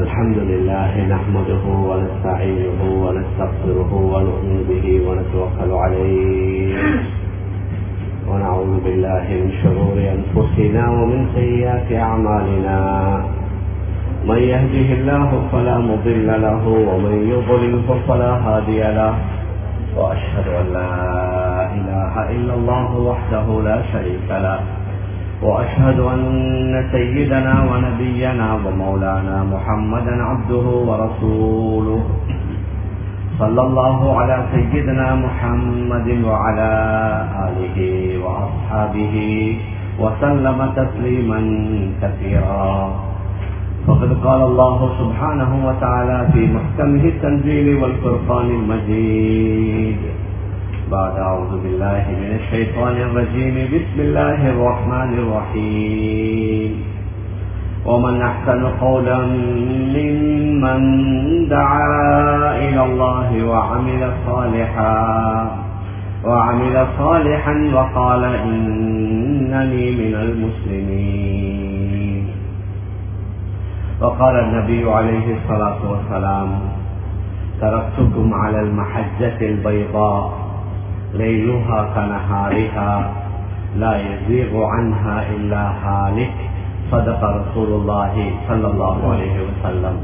الحمد لله نحمده ونستعينه ونستغفره ونؤمن به ونتوكل عليه ونعوذ بالله من شرور أنفسنا ومن سيئات أعمالنا من يهده الله فلا مضل له ومن يضلل فلا هادي له وأشهد أن لا إله إلا الله وحده لا شريك له وأشهد أن سيدنا ونبينا ومولانا محمدا عبده ورسوله صلى الله على سيدنا محمد وعلى آله وأصحابه وسلم تسليما كثيرا فقد قال الله سبحانه وتعالى في محكمه التنزيل والفرقان المجيد بعد أعوذ بالله من الشيطان الرجيم بسم الله الرحمن الرحيم ومن أحسن قولا ممن دعا إلى الله وعمل صالحا وعمل صالحا وقال إنني من المسلمين وقال النبي عليه الصلاة والسلام تركتكم على المحجة البيضاء ليلها كنهارها لا يزيغ عنها إلا هالك صدق رسول الله صلى الله عليه وسلم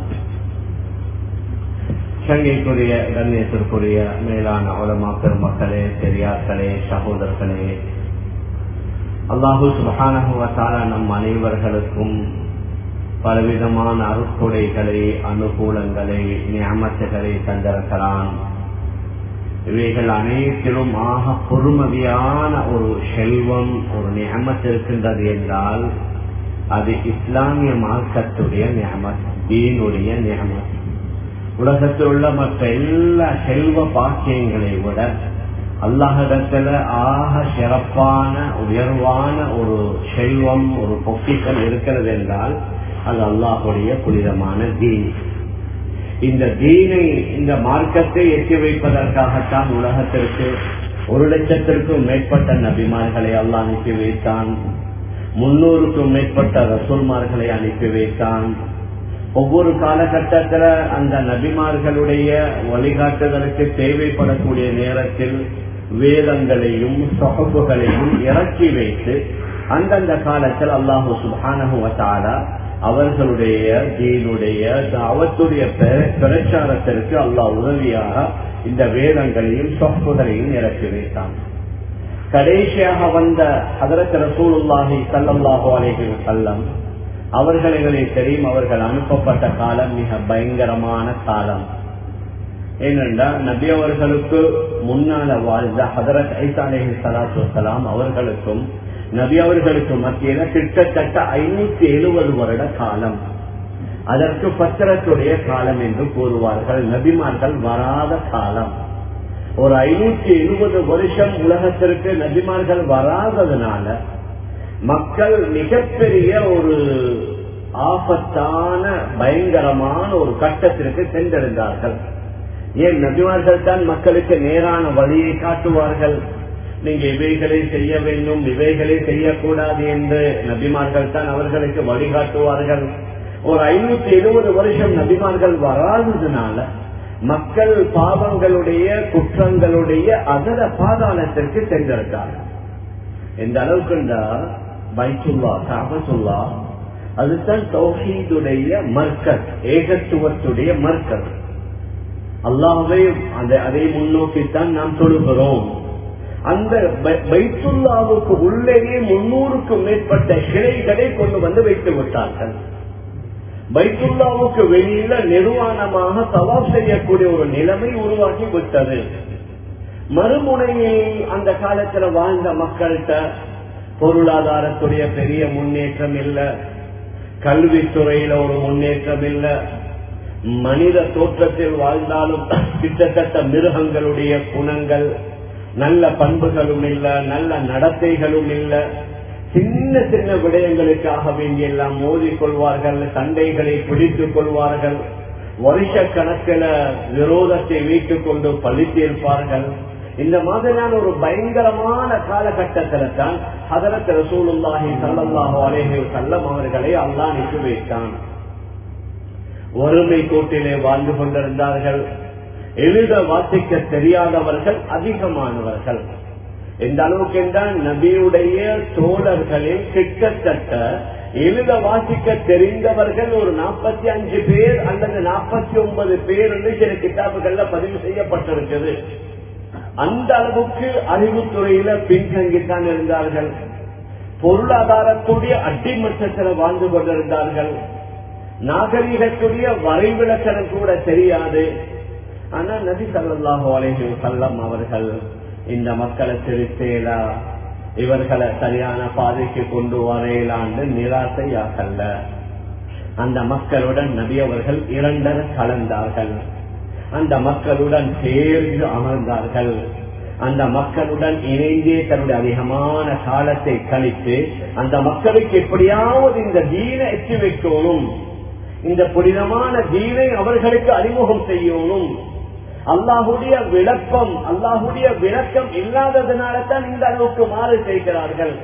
சங்கைக்குரிய கண்ணியத்திற்குரிய மேலான உலமா பெருமக்களே பெரியார்களே சகோதரர்களே அல்லாஹு சுபானகுவத்தால நம் அனைவர்களுக்கும் பலவிதமான அருட்கொடைகளை அனுகூலங்களை ஞாபகங்களை தந்திருக்கிறான் இவைகள் அனைத்திலும் ஆக பொறுமதியான ஒரு செல்வம் ஒரு நியமத் இருக்கின்றது என்றால் அது இஸ்லாமிய மார்க்கத்துடைய நியமத் தீனுடைய நியமத் உலகத்தில் உள்ள மற்ற எல்லா செல்வ பாக்கியங்களை விட அல்லாஹிடத்துல ஆக சிறப்பான உயர்வான ஒரு செல்வம் ஒரு பொக்கிஷம் இருக்கிறது என்றால் அது அல்லாஹுடைய புனிதமான தீன் இந்த தீனை இந்த மார்க்கத்தை எட்டி வைப்பதற்காகத்தான் உலகத்திற்கு ஒரு லட்சத்திற்கும் மேற்பட்ட நபிமார்களை அல்லாஹ் அனுப்பி வைத்தான் முன்னூறுக்கும் மேற்பட்ட ரசூல்மார்களை அனுப்பி வைத்தான் ஒவ்வொரு காலகட்டத்தில் அந்த நபிமார்களுடைய வழிகாட்டுதலுக்கு தேவைப்படக்கூடிய நேரத்தில் வேதங்களையும் சொகப்புகளையும் இறக்கி வைத்து அந்தந்த காலத்தில் அல்லாஹு சுபானகுவத்தாலா அவர்களுடைய தீனுடைய அவத்துடைய பிரச்சாரத்திற்கு அல்லாஹ் உதவியாக இந்த வேதங்களையும் சொப்புகளையும் இறக்கி வைத்தான் கடைசியாக வந்த ஹதரத் ரசூலுல்லாஹி சல்லாஹு அலேஹி வல்லம் அவர்களை தெரியும் அவர்கள் அனுப்பப்பட்ட காலம் மிக பயங்கரமான காலம் ஏனென்றால் நபி அவர்களுக்கு முன்னால வாழ்ந்த ஹதரத் ஐசா அலேஹி சலாத்து வலாம் அவர்களுக்கும் நபி அவர்களுக்கு மத்தியில கிட்டத்தட்ட ஐநூத்தி எழுபது வருட காலம் அதற்கு பத்திரத்துடைய காலம் என்று கூறுவார்கள் நபிமார்கள் வராத காலம் ஒரு ஐநூத்தி எழுபது வருஷம் உலகத்திற்கு நபிமார்கள் வராததுனால மக்கள் மிகப்பெரிய ஒரு ஆபத்தான பயங்கரமான ஒரு கட்டத்திற்கு சென்றிருந்தார்கள் ஏன் நபிமார்கள் தான் மக்களுக்கு நேரான வழியை காட்டுவார்கள் நீங்க இவைகளை செய்ய வேண்டும் இவைகளை செய்யக்கூடாது என்று நபிமார்கள் தான் அவர்களுக்கு வழிகாட்டுவார்கள் ஒரு ஐநூத்தி எழுபது வருஷம் நபிமார்கள் வராததுனால மக்கள் பாவங்களுடைய குற்றங்களுடைய அதர பாதாளத்திற்கு சென்றிருக்கார்கள் எந்த அளவுக்கு பைத்துல்லா காபத்துல்லா அதுதான் தௌஹீதுடைய மர்க்கத் ஏகத்துவத்துடைய மர்க்கத் அல்லாவே அதை முன்னோக்கித்தான் நாம் தொழுகிறோம் அந்த பைத்துல்லாவுக்கு உள்ளேயே முன்னூறுக்கும் மேற்பட்ட சிலைகளை கொண்டு வந்து வைத்து விட்டார்கள் பைத்துல்லாவுக்கு வெளியில நிர்வாணமாக தவாப் செய்யக்கூடிய ஒரு நிலைமை உருவாக்கி விட்டது மறுமுனையில் அந்த காலத்துல வாழ்ந்த மக்கள்கிட்ட பொருளாதாரத்துடைய பெரிய முன்னேற்றம் இல்ல கல்வித்துறையில ஒரு முன்னேற்றம் இல்ல மனித தோற்றத்தில் வாழ்ந்தாலும் கிட்டத்தட்ட மிருகங்களுடைய குணங்கள் நல்ல பண்புகளும் இல்ல நல்ல நடத்தைகளும் இல்ல சின்ன சின்ன விடயங்களுக்காக வேண்டி எல்லாம் மோதிக் கொள்வார்கள் சண்டைகளை பிடித்துக் கொள்வார்கள் வருஷ கணக்கில் விரோதத்தை வைத்துக் கொண்டு பழித்திருப்பார்கள் இந்த மாதிரியான ஒரு பயங்கரமான காலகட்டத்தில தான் ஹதரத் ரசூலுல்லாஹி ஸல்லல்லாஹு அலைஹி வஸல்லம் அவர்களை அல்லாஹ் அனுப்பி வைத்தான் வறுமை கோட்டிலே வாழ்ந்து கொண்டிருந்தார்கள் எழுத வாசிக்க தெரியாதவர்கள் அதிகமானவர்கள் எந்த அளவுக்கு என்றால் நபியுடைய தோழர்களில் கிட்டத்தட்ட எழுத வாசிக்க தெரிந்தவர்கள் ஒரு நாற்பத்தி அஞ்சு பேர் அல்லது நாற்பத்தி ஒன்பது பேர் என்று சில கிட்டாப்புகள்ல பதிவு செய்யப்பட்டிருக்குது அந்த அளவுக்கு அறிவுத்துறையில பின்தங்கித்தான் இருந்தார்கள் பொருளாதாரத்துடைய அடிமட்டத்தில் வாழ்ந்து கொண்டிருந்தார்கள் நாகரீகத்துடைய வரைவிலக்கணம் கூட தெரியாது ஆனா நபி சல்லாஹு அலைஹி சல்லம் அவர்கள் இந்த மக்களை திருத்தேலா இவர்களை சரியான பாதைக்கு கொண்டு வரையலாண்டு நிராசையாகல்ல அந்த மக்களுடன் நபி அவர்கள் இரண்டர கலந்தார்கள் அந்த மக்களுடன் சேர்ந்து அமர்ந்தார்கள் அந்த மக்களுடன் இணைந்தே தன்னுடைய அதிகமான காலத்தை கழித்து அந்த மக்களுக்கு எப்படியாவது இந்த தீன எட்டி வைக்கணும் இந்த புனிதமான தீனை அவர்களுக்கு அறிமுகம் செய்யணும் அல்லாஹுடைய விளக்கம் அல்லாஹுடைய விளக்கம் இல்லாததுனால தான் இந்த அளவுக்கு மாறு செய்கிறார்கள்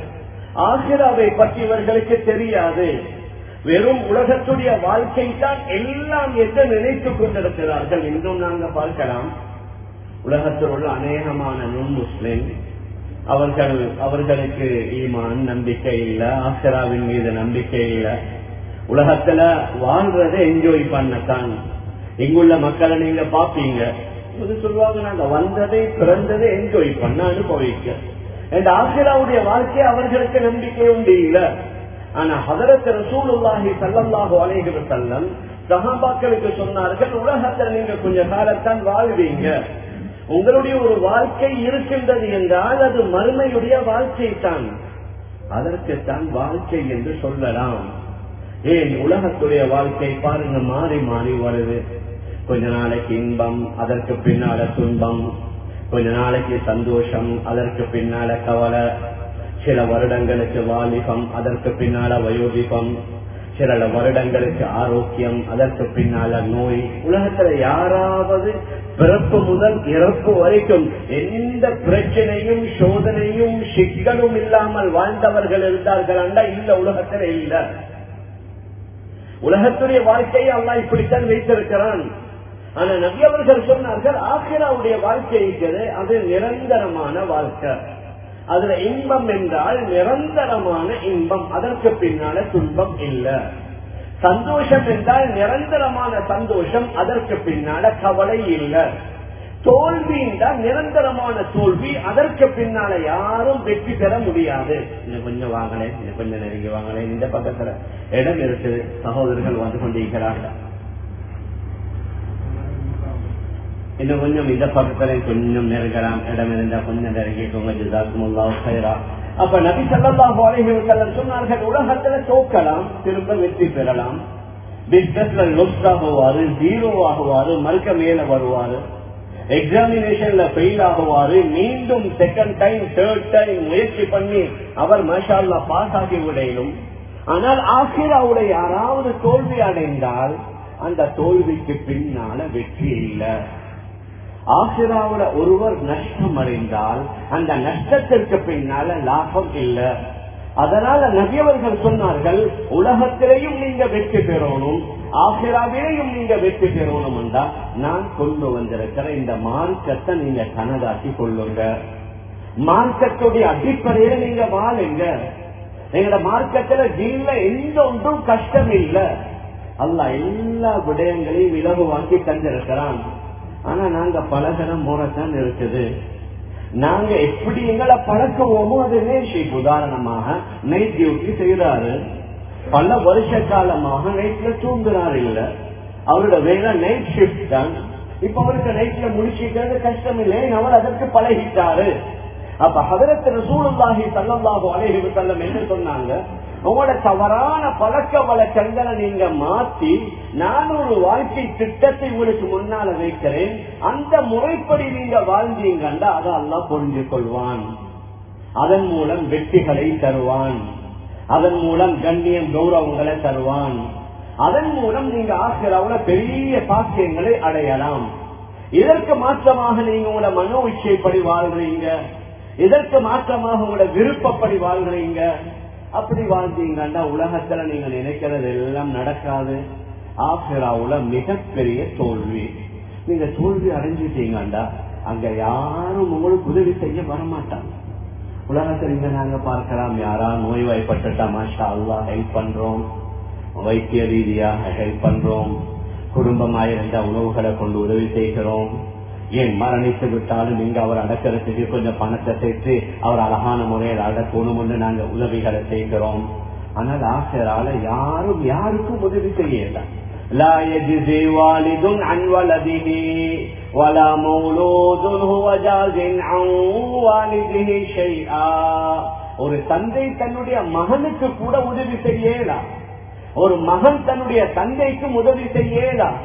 ஆசிராவை பற்றி இவர்களுக்கு தெரியாது வெறும் உலகத்துடைய வாழ்க்கை தான் எல்லாம் என்று நினைத்துக் கொண்டிருக்கிறார்கள் இன்றும் நாங்க பார்க்கலாம் உலகத்தில் உள்ள அநேகமான நுண் முஸ்லிம் அவர்கள் அவர்களுக்கு ஈமான் நம்பிக்கை இல்ல ஆசிராவின் மீது நம்பிக்கை இல்ல உலகத்துல வாழ்றதை என்ஜாய் பண்ணத்தான் இங்குள்ள மக்களை நீங்க பாப்பீங்க இது சொல்லுவாங்க நாங்க வந்ததை பிறந்ததை என்ஜாய் பண்ண அனுபவிக்க இந்த ஆசிராவுடைய வாழ்க்கை அவர்களுக்கு நம்பிக்கை உண்டு இல்ல ஆனா ஹதரத் ரசூலுல்லாஹி சல்லல்லாஹு அலைஹி வஸல்லம் சஹாபாக்களுக்கு சொன்னார்கள் உலகத்துல நீங்க கொஞ்ச காலத்தான் வாழ்வீங்க உங்களுடைய ஒரு வாழ்க்கை இருக்கின்றது என்றால் அது மறுமையுடைய வாழ்க்கை தான் அதற்குத்தான் வாழ்க்கை என்று சொல்லலாம் ஏன் உலகத்துடைய வாழ்க்கை பாருங்க மாறி மாறி வருது கொஞ்ச நாளைக்கு இன்பம் அதற்கு பின்னால துன்பம் கொஞ்ச நாளைக்கு சந்தோஷம் அதற்கு பின்னால கவலை சில வருடங்களுக்கு வாலிபம் அதற்கு பின்னால வயோதிபம் சில வருடங்களுக்கு ஆரோக்கியம் அதற்கு பின்னால நோய் உலகத்துல யாராவது பிறப்பு முதல் இறப்பு வரைக்கும் எந்த பிரச்சனையும் சோதனையும் சிக்கலும் இல்லாமல் வாழ்ந்தவர்கள் இருந்தார்கள் இல்ல உலகத்துல இல்ல உலகத்துடைய வாழ்க்கையை அல்லா இப்படித்தான் வைத்திருக்கிறான் ஆனா நபி அவர்கள் சொன்னார்கள் ஆசிராவுடைய வாழ்க்கை இருக்கிறது அது நிரந்தரமான வாழ்க்கை அதுல இன்பம் என்றால் நிரந்தரமான இன்பம் அதற்கு பின்னால துன்பம் இல்ல சந்தோஷம் என்றால் நிரந்தரமான சந்தோஷம் அதற்கு பின்னால கவலை இல்ல தோல்வி என்றால் நிரந்தரமான தோல்வி அதற்கு பின்னால யாரும் வெற்றி பெற முடியாது இன்னும் கொஞ்சம் வாங்கலேன் இன்னும் கொஞ்சம் நெருங்கி வாங்கலேன் இந்த பக்கத்துல இடம் இருக்குது சகோதரர்கள் வந்து கொண்டிருக்கிறார்கள் இன்னும் கொஞ்சம் இந்த பக்கத்துல கொஞ்சம் நெருங்கலாம் இடம் இருந்தா கொஞ்சம் நெருங்கிக்கோங்க ஜிதாக்குமுல்லா அப்ப நபி சல்லாஹு அலைஹி வஸல்லம் சொன்னார்கள் உலகத்துல தோக்கலாம் திரும்ப வெற்றி பெறலாம் பிசினஸ்ல லொஸ் ஆகுவாரு ஜீரோ ஆகுவாரு மறுக்க மேல வருவாரு எக்ஸாமினேஷன்ல ஃபெயில் ஆகுவாரு மீண்டும் செகண்ட் டைம் தேர்ட் டைம் முயற்சி பண்ணி அவர் மஷால்லா பாஸ் ஆகி விடையிலும் ஆனால் ஆசிராவுடைய யாராவது தோல்வி அடைந்தால் அந்த தோல்விக்கு பின்னால வெற்றி இல்லை ஆசிராவுல ஒருவர் நஷ்டம் அடைந்தால் அந்த நஷ்டத்திற்கு பின்னால லாபம் இல்ல அதனால நபியவர்கள் சொன்னார்கள் உலகத்திலேயும் நீங்க வெற்றி பெறணும் ஆசிராவிலையும் நீங்க வெற்றி பெறணும் என்றா நான் கொண்டு வந்திருக்கிற இந்த மார்க்கத்தை நீங்க கனதாக்கி கொள்ளுங்க மார்க்கத்துடைய அடிப்படையில நீங்க வாழுங்க எங்களோட மார்க்கத்துல ஜீன்ல எந்த ஒன்றும் கஷ்டம் இல்ல அல்ல எல்லா விடயங்களையும் இலகுவாக்கி தந்திருக்கிறான் ஆனா நாங்க பழகிற முறைதான் இருக்குது நாங்க எப்படி எங்களை பழக்குவோமோ அது நேஷிப் உதாரணமாக நைட் டியூட்டி செய்யறாரு பல வருஷ காலமாக நைட்ல தூங்குறாரு இல்ல அவரோட வேலை நைட் ஷிப்ட் தான் இப்ப அவருக்கு நைட்ல முடிச்சுக்கிறது கஷ்டம் இல்லை அவர் அதற்கு பழகிட்டாரு அப்ப ஹதரத் ரசூலுல்லாஹி ஸல்லல்லாஹு அலைஹி வஸல்லம் என்ன சொன்னாங்க உங்களோட தவறான பழக்க வழக்கங்களை நீங்க மாத்தி நான் ஒரு வாழ்க்கை திட்டத்தை உங்களுக்கு முன்னால வைக்கிறேன் அந்த முறைப்படி நீங்க வாழ்ந்தீங்கன்னா அதை அல்லா புரிஞ்சு கொள்வான் அதன் மூலம் வெற்றிகளை தருவான் அதன் மூலம் கண்ணியம் கௌரவங்களை தருவான் அதன் மூலம் நீங்க ஆசிராவுல பெரிய பாக்கியங்களை அடையலாம் இதற்கு மாற்றமாக நீங்க உங்களோட மனோ இச்சைப்படி வாழ்றீங்க இதற்கு மாற்றமாக உங்களோட விருப்பப்படி வாழ்றீங்க அப்படி வாழ்ந்தீங்கன்னா உலகத்துல நீங்க நினைக்கிறது எல்லாம் நடக்காது ஆசிராவுல மிகப்பெரிய தோல்வி நீங்க தோல்வி அடைஞ்சிட்டீங்கண்டா அங்க யாரும் உங்களுக்கு உதவி செய்ய வரமாட்டாங்க உலகத்தில் இங்க நாங்க பார்க்கலாம் யாரா நோய்வாய்ப்பட்டுட்டா மாஷா அல்லா ஹெல்ப் பண்றோம் வைத்திய ரீதியாக ஹெல்ப் பண்றோம் குடும்பமாயிருந்த உணவுகளை கொண்டு உதவி செய்கிறோம் ஏன் மரணித்து விட்டாலும் இங்க அவர் அடக்கிறதுக்கு கொஞ்சம் பணத்தை சேர்த்து அவர் அழகான முறையில் அடக்கணும்னு நாங்க உதவிகளை செய்கிறோம் ஆனால் ஆசிரியரால யாரும் யாருக்கும் உதவி செய்யல لا يجزي والد عن ولده ولا مولود هو جاز عن والده شيئا ஒரு தந்தை தன்னுடைய மகனுக்கு கூட உதவி செய்யலாம் ஒரு மகன் தன்னுடைய தந்தைக்கும் உதவி செய்யலாம்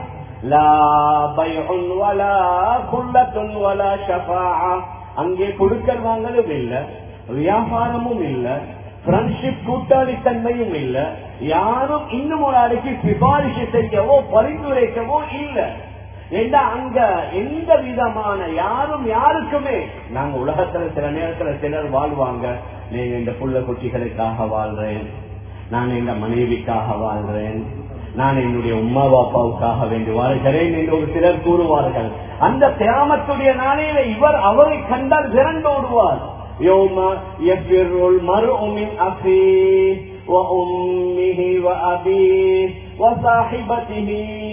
அங்கே கொடுக்கல் வாங்கலும் இல்ல வியாபாரமும் இல்ல ஃப்ரெண்ட்ஷிப் கூட்டாளித்தன்மையும் இல்ல யாரும் இன்னும் ஒரு அடைக்கு சிபாரிசு செய்யவோ பரிந்துரைக்கவோ இல்ல ஏண்டா அங்க எந்த விதமான யாரும் யாருக்குமே நாங்க உலகத்துல சில நேரத்துல சிலர் வாழ்வாங்க நீங்க இந்த புள்ள குட்டிகளுக்காக வாழ்றேன் நான் இந்த மனைவிக்காக வாழ்றேன் நான் என்னுடைய உமா பாப்பாவுக்காக வேண்டி வாழ்கிறேன் என்று ஒரு சிலர் கூறுவார்கள் அந்த தியாமத்துடைய நாளையில இவர் அவரை கண்டால் விரண்டோடுவார் يوم يفر المرء من أخيه وأمه وأبيه وصاحبته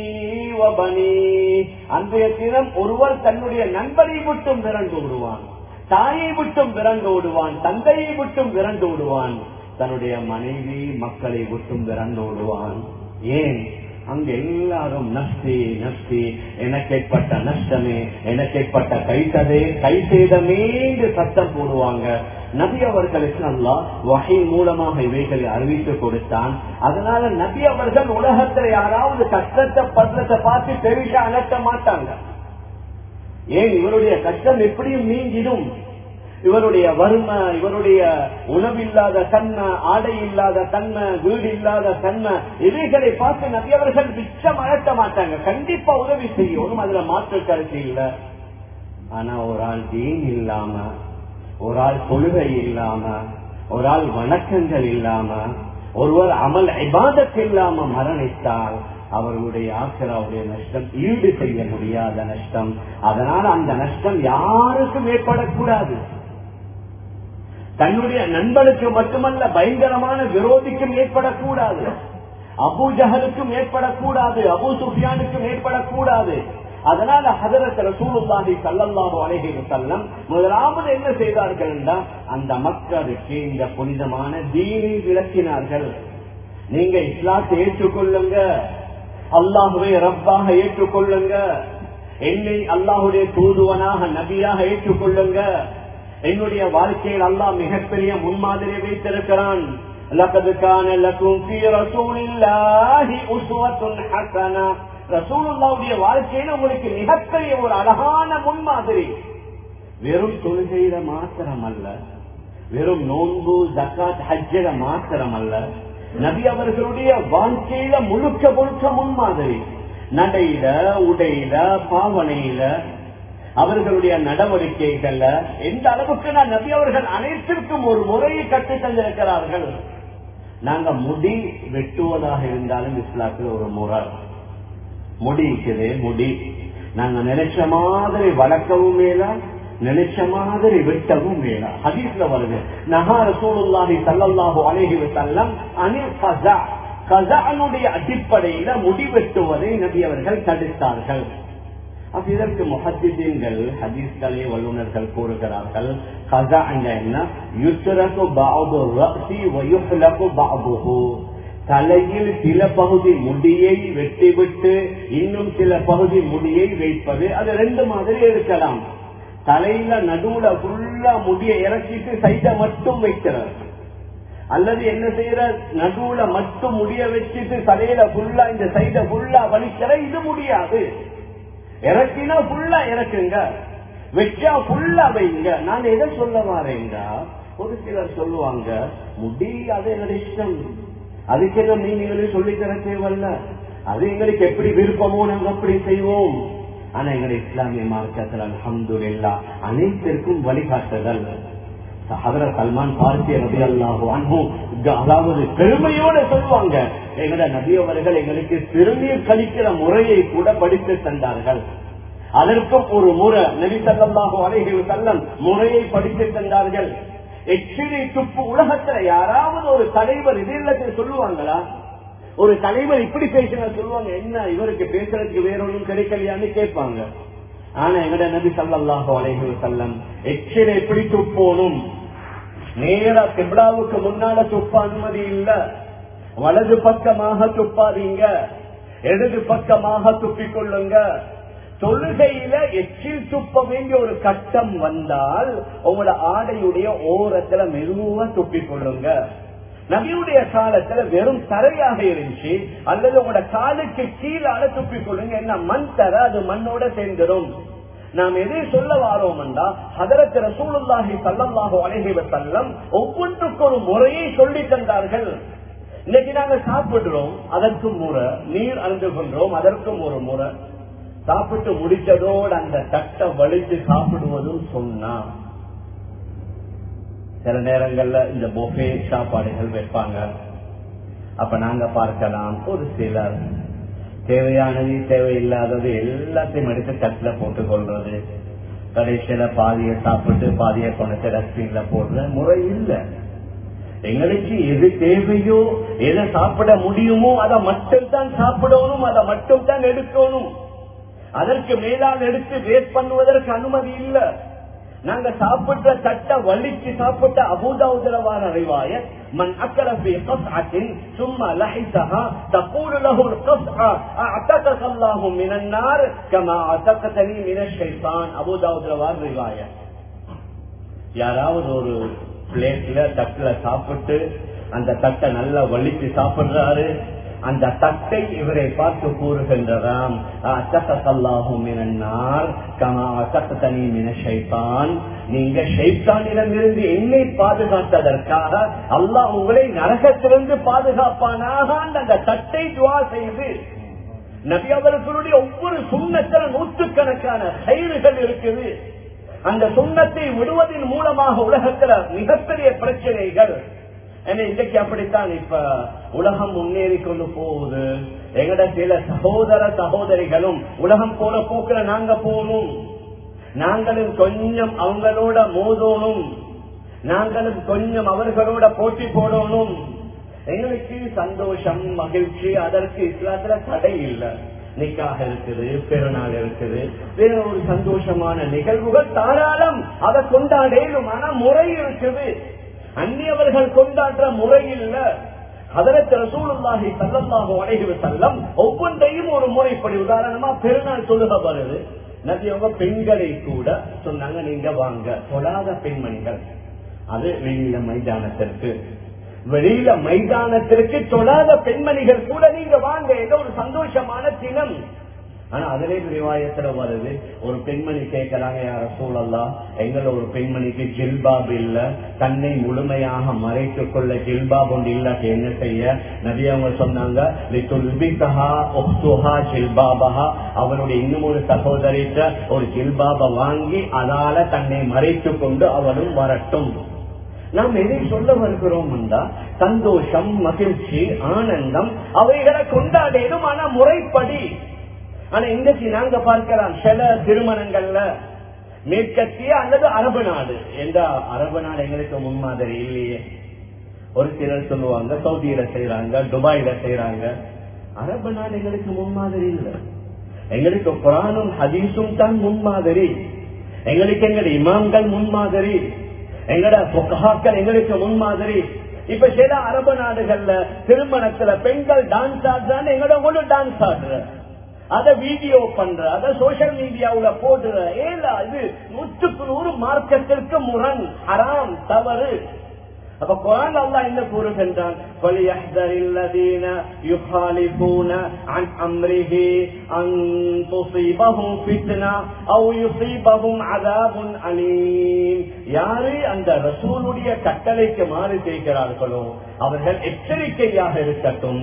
وبنيه அன்றைய தினம் ஒருவர் தன்னுடைய நண்பரை விட்டும் விரண்டு விடுவான் தாயை விட்டும் விரண்டு விடுவான் தந்தையை விட்டும் விரண்டு விடுவான் தன்னுடைய மனைவி மக்களை விட்டும் விரண்டு விடுவான் ஏன் அங்க எல்லாரும் நஷ்டி நஷ்டி எனக்கு ஏற்பட்ட நஷ்டமே எனக்கு ஏற்பட்ட கைத்ததே கை சேதமே என்று சத்தம் போடுவாங்க நபி அவர்களுக்கு அல்லா வகை மூலமாக இவைகளை அறிவித்து கொடுத்தான் அதனால நபி அவர்கள் உலகத்துல யாராவது கஷ்டத்தை பத்திரத்தை பார்த்து பெருசா அலட்ட மாட்டாங்க ஏன் இவருடைய கஷ்டம் எப்படியும் நீங்கிடும் இவருடைய வறுமை இவருடைய உணவில்லாத தன்மை ஆடை இல்லாத தன்மை வீடு இல்லாத தன்மை இவைகளை பார்த்து நபியவர்கள் மிச்சம் அழட்ட மாட்டாங்க கண்டிப்பா உதவி செய்யணும் அதுல மாற்று கருத்து இல்ல ஆனா ஒரு ஆள் தீன் இல்லாம ஒரு ஆள் கொள்கை இல்லாம ஒரு ஆள் வணக்கங்கள் இல்லாம ஒருவர் அமல் இபாதத் இல்லாம மரணித்தால் அவர்களுடைய ஆசிராவுடைய நஷ்டம் ஈடு செய்ய முடியாத நஷ்டம் அதனால அந்த நஷ்டம் யாருக்கும் ஏற்படக்கூடாது தன்னுடைய நண்பனுக்கு மட்டுமல்ல பயங்கரமான விரோதிக்கும் ஏற்படக்கூடாது அபு ஜஹலுக்கும் ஏற்படக்கூடாது அபு சுஃபியானுக்கும் ஏற்படக்கூடாது அதனால ஹதரத் ரசூலுல்லாஹி ஸல்லல்லாஹு அலைஹி வஸல்லம் முதலாவது என்ன செய்தார்கள் என்றால் அந்த மக்களுக்கு இந்த புனிதமான தீனை விளக்கினார்கள் நீங்க இஸ்லாத்தை ஏற்றுக்கொள்ளுங்க அல்லாஹுவை ரப்பாக ஏற்றுக்கொள்ளுங்க என்னை அல்லாஹுடைய தூதுவனாக நபியாக ஏற்றுக்கொள்ளுங்க என்னுடைய வாழ்க்கையில் அல்லாஹ் மிகப்பெரிய முன்மாதிரி வைத்திருக்கிறான் لقد كان لكم في رسول الله أسوة حسنة رسول الله வாழ்க்கையில உங்களுக்கு மிகப்பெரிய ஒரு அழகான முன்மாதிரி வெறும் தொழுகையில மாத்திரம் அல்ல வெறும் நோன்பு ஜக்காத் ஹஜ்ஜில மாத்திரம் அல்ல நபி அவர்களுடைய வாழ்க்கையில முழுக்க முழுக்க முன்மாதிரி நடையில உடையில பாவனையில அவர்களுடைய நடவடிக்கைகள்ல எந்த அளவுக்கு நான் நபி அவர்கள் அனைத்திற்கும் ஒரு முறையை கற்று தந்திருக்கிறார்கள் நாங்க முடி வெட்டுவதாக இருந்தாலும் இஸ்லாத்தில் ஒரு முறை முடி இருக்குது முடி நாங்க நினைச்ச மாதிரி வளர்க்கவும் மேல நினைச்ச மாதிரி வெட்டவும் வேணாம் ஹதீஸ்ல வருது நகா ரசூலுல்லாஹி ஸல்லல்லாஹு அலைஹி வஸல்லம் அனில் கஸா கஸானுடைய அடிப்படையில முடி வெட்டுவதை நபி அவர்கள் தடுத்தார்கள் அப்ப இதற்கு முஹத்திதீன்கள் ஹதீஸ்களே வல்லுநர்கள் கூறுகிறார்கள் கஸா என்ன யுஸ்ரகு பஅது ரஸி வ யுஹ்லகு பஅதுஹு தலையில் சில பகுதி முடியை வெட்டிவிட்டு இன்னும் சில பகுதி முடியை வைப்பது அது ரெண்டு மாதிரி இருக்கலாம் தலையில நடுவுல ஃபுல்லா முடிய இறக்கிட்டு சைட மட்டும் வைக்கிறார் அல்லது என்ன செய்யற நடுவுல மட்டும் முடிய வச்சுட்டு தலையில ஃபுல்லா இந்த சைட ஃபுல்லா வலிக்கிற இது முடியாது இறக்கினா ஃபுல்லா இறக்குங்க வச்சா ஃபுல்லா வைங்க நான் எதை சொல்ல வரேங்க ஒரு சிலர் சொல்லுவாங்க முடி அது என்னோட இஷ்டம் அதுக்கு என்ன நீங்களே சொல்லி தர தேவையில்ல அது எங்களுக்கு எப்படி விருப்பமோ நாங்க அப்படி செய்வோம் ஆனா எங்களை இஸ்லாமிய மார்க்கத்தில் அலமது இல்லா அனைத்திற்கும் வழிகாட்டுதல் ஹதர சல்மான் பார்த்திய நபி அல்லாஹு அதாவது பெருமையோட சொல்லுவாங்க எங்கட நபி அவர்கள் எங்களுக்கு சிறுநீர் கழிக்கிற முறையை கூட படித்து தந்தார்கள் அதற்கும் ஒரு முறை நபி சல்லாஹு அலைஹி செல்லம் முறையை படித்து தந்தார்கள் எச்சிலை துப்பு உலகத்துல யாராவது ஒரு தலைவர் இதயத்தில் சொல்லுவாங்களா ஒரு தலைவர் இப்படி பேசினா சொல்லுவாங்க என்ன இவருக்கு பேசுறதுக்கு வேற ஒன்றும் கிடைக்கலையான்னு கேட்பாங்க ஆனா எங்கட நபி சல்லாஹு அலைஹி செல்லம் எச்சிலை எப்படி துப்போனும் நேரா கிப்டாவுக்கு முன்னால துப்ப அனுமதி இல்ல வலது பக்கமாக துப்பாதீங்க இடது பக்கமாக துப்பிக் கொள்ளுங்க தொழுகையில எச்சில் துப்ப வேண்டிய ஒரு கட்டம் வந்தால் உங்களோட ஆடையுடைய ஓரத்துல மெதுவா துப்பிக் கொள்ளுங்க நபியுடைய காலத்துல வெறும் தரையாக இருந்துச்சு அல்லது உங்களோட காலுக்கு கீழால துப்பிக் கொள்ளுங்க என்ன மண் தர அது மண்ணோட சேர்ந்துடும் நாம் எதை சொல்ல வாரோம்டா ஹதரத் ரசூலுல்லாஹி சல்லல்லாஹு அலைஹி வஸல்லம் ஒவ்வொன்றுக்கு ஒரு முறையை சொல்லி தந்தார்கள் இன்னைக்கு நாங்க சாப்பிடுறோம் அதற்கும் முறை நீர் அருந்து கொண்டோம் அதற்கும் ஒரு முறை சாப்பிட்டு முடிச்சதோடு அந்த தட்டை வலித்து சாப்பிடுவதும் சொன்னா சில நேரங்கள்ல இந்த பொஃபே சாப்பாடுகள் வைப்பாங்க அப்ப நாங்க பார்க்கலாம் ஒரு சிலர் தேவையானது தேவையில்லாதது எல்லாத்தையும் எடுத்து தட்டுல போட்டுக் கொள்றது கடைசியில பாதிய சாப்பிட்டு பாதிய கொண்டு டஸ்ட்பின்ல போடுற முறை இல்ல எங்களுக்கு எது தேவையோ எதை சாப்பிட முடியுமோ அதை மட்டும் தான் சாப்பிடணும் அதை மட்டும் தான் எடுக்கணும் அதற்கு மேலால் எடுத்து வேஸ்ட் பண்ணுவதற்கு அனுமதி இல்ல நாங்க சாப்பிட்ட தட்ட வலிச்சு சாப்பிட்ட அபூதாவுதல வார அறிவாய மன் அக்கல في قطعة ثم لحسها تقول له القطعة اعتقك الله من النار كما اعتقتني من الشيطان ابو داود வார அறிவாய யாராவது ஒரு பிளேட்ல தட்டுல சாப்பிட்டு அந்த தட்டை நல்லா வலிச்சு சாப்பிடுறாரு அந்த தட்டை இவரை பார்த்து கூறுகின்றதாம் நீங்க ஷைத்தானிடமிருந்து என்னை பாதுகாத்ததற்காக அல்லாஹ் உங்களை நரகத்திலிருந்து பாதுகாப்பானாக அந்த தட்டை துவா செய்து நபி அவர்களுடைய ஒவ்வொரு சுண்ணத்தில நூற்றுக்கணக்கான கயிறுகள் இருக்குது அந்த சுண்ணத்தை விடுவதன் மூலமாக உலகத்துல மிகப்பெரிய பிரச்சனைகள் இன்றைக்கு அப்படித்தான் இப்ப உலகம் முன்னேறி கொண்டு போகுது எங்கட சில சகோதர சகோதரிகளும் உலகம் போற போக்குல நாங்க போகணும் நாங்களும் கொஞ்சம் அவங்களோட மோதணும் நாங்களும் கொஞ்சம் அவர்களோட போட்டி போடணும் எங்களுக்கு சந்தோஷம் மகிழ்ச்சி அதற்கு இஸ்லாத்துல தடை இல்லை நிக்காக இருக்குது பெருநாள் இருக்குது வேற ஒரு சந்தோஷமான நிகழ்வுகள் தாராளம் அதை கொண்டாடலும் ஆனா முறை இருக்குது அந்நியவர்கள் கொண்டாடுற முறை இல்ல அதற்கு ரசூலுல்லாஹி சல்லல்லாஹு அலைஹி வஸல்லம் ஒவ்வொன்றையும் ஒரு முறைப்படி உதாரணமா பெருநாள் தொழுக வருது நபி அவங்க பெண்களை கூட சொன்னாங்க நீங்க வாங்க தொழாத பெண்மணிகள் அது வெளியில மைதானத்திற்கு வெளியில மைதானத்திற்கு தொழாத பெண்மணிகள் கூட நீங்க வாங்க ஏதோ ஒரு சந்தோஷமான தினம் ஆனா அதிலே விவாயத்துல வருது ஒரு பெண்மணி கேட்கிறாங்க யார சூழல்லா எங்கள ஒரு பெண்மணிக்கு ஜில்பாப் இல்ல தன்னை முழுமையாக மறைத்துக் கொள்ள ஜில்பாப் ஒன்று இல்லாட்டி என்ன செய்ய நபி அவங்க சொன்னாங்க ஜில்பாபா அவருடைய இன்னும் ஒரு சகோதரிட்ட ஒரு ஜில்பாபை வாங்கி அதால தன்னை மறைத்துக் கொண்டு அவளும் வரட்டும் நாம் எதை சொல்ல வருகிறோம் சந்தோஷம் மகிழ்ச்சி ஆனந்தம் அவைகளை கொண்டாடணும் ஆனா முறைப்படி ஆனா இன்றைக்கு நாங்க பார்க்கலாம் சில திருமணங்கள்ல மேற்கத்திய அல்லது அரபு நாடு எந்த அரபு நாடு எங்களுக்கு முன்மாதிரி இல்லையே ஒரு சிலர் சொல்லுவாங்க சவுதியில செய்யறாங்க துபாயில செய்யறாங்க அரபு நாடு எங்களுக்கு முன்மாதிரி இல்லை எங்களுக்கு குரானும் ஹதீஸும் தான் முன்மாதிரி எங்களுக்கு எங்களுடைய இமாம்கள் முன்மாதிரி எங்கட பொக்காக்கள் எங்களுக்கு முன்மாதிரி இப்ப சில அரபு நாடுகள்ல திருமணத்துல பெண்கள் டான்ஸ் ஆடுறான்னு எங்களோட கூட டான்ஸ் ஆடுற அத வீடியோ பண்ற அத சோசியல் மீடியாவுல போடுற ஏல இது நூற்றுக்கு நூறு மார்க்கத்திற்கு முரண் ஹராம் தவறு அப்ப குரான் அல்லா என்ன கூறுகின்றான் فليحذر الذين يخالفون عن أمره أن تصيبهم فتنة أو يصيبهم عذاب أليم யாரு அந்த ரசூலுடைய கட்டளைக்கு மாறு செய்கிறார்களோ அவர்கள் எச்சரிக்கையாக இருக்கட்டும்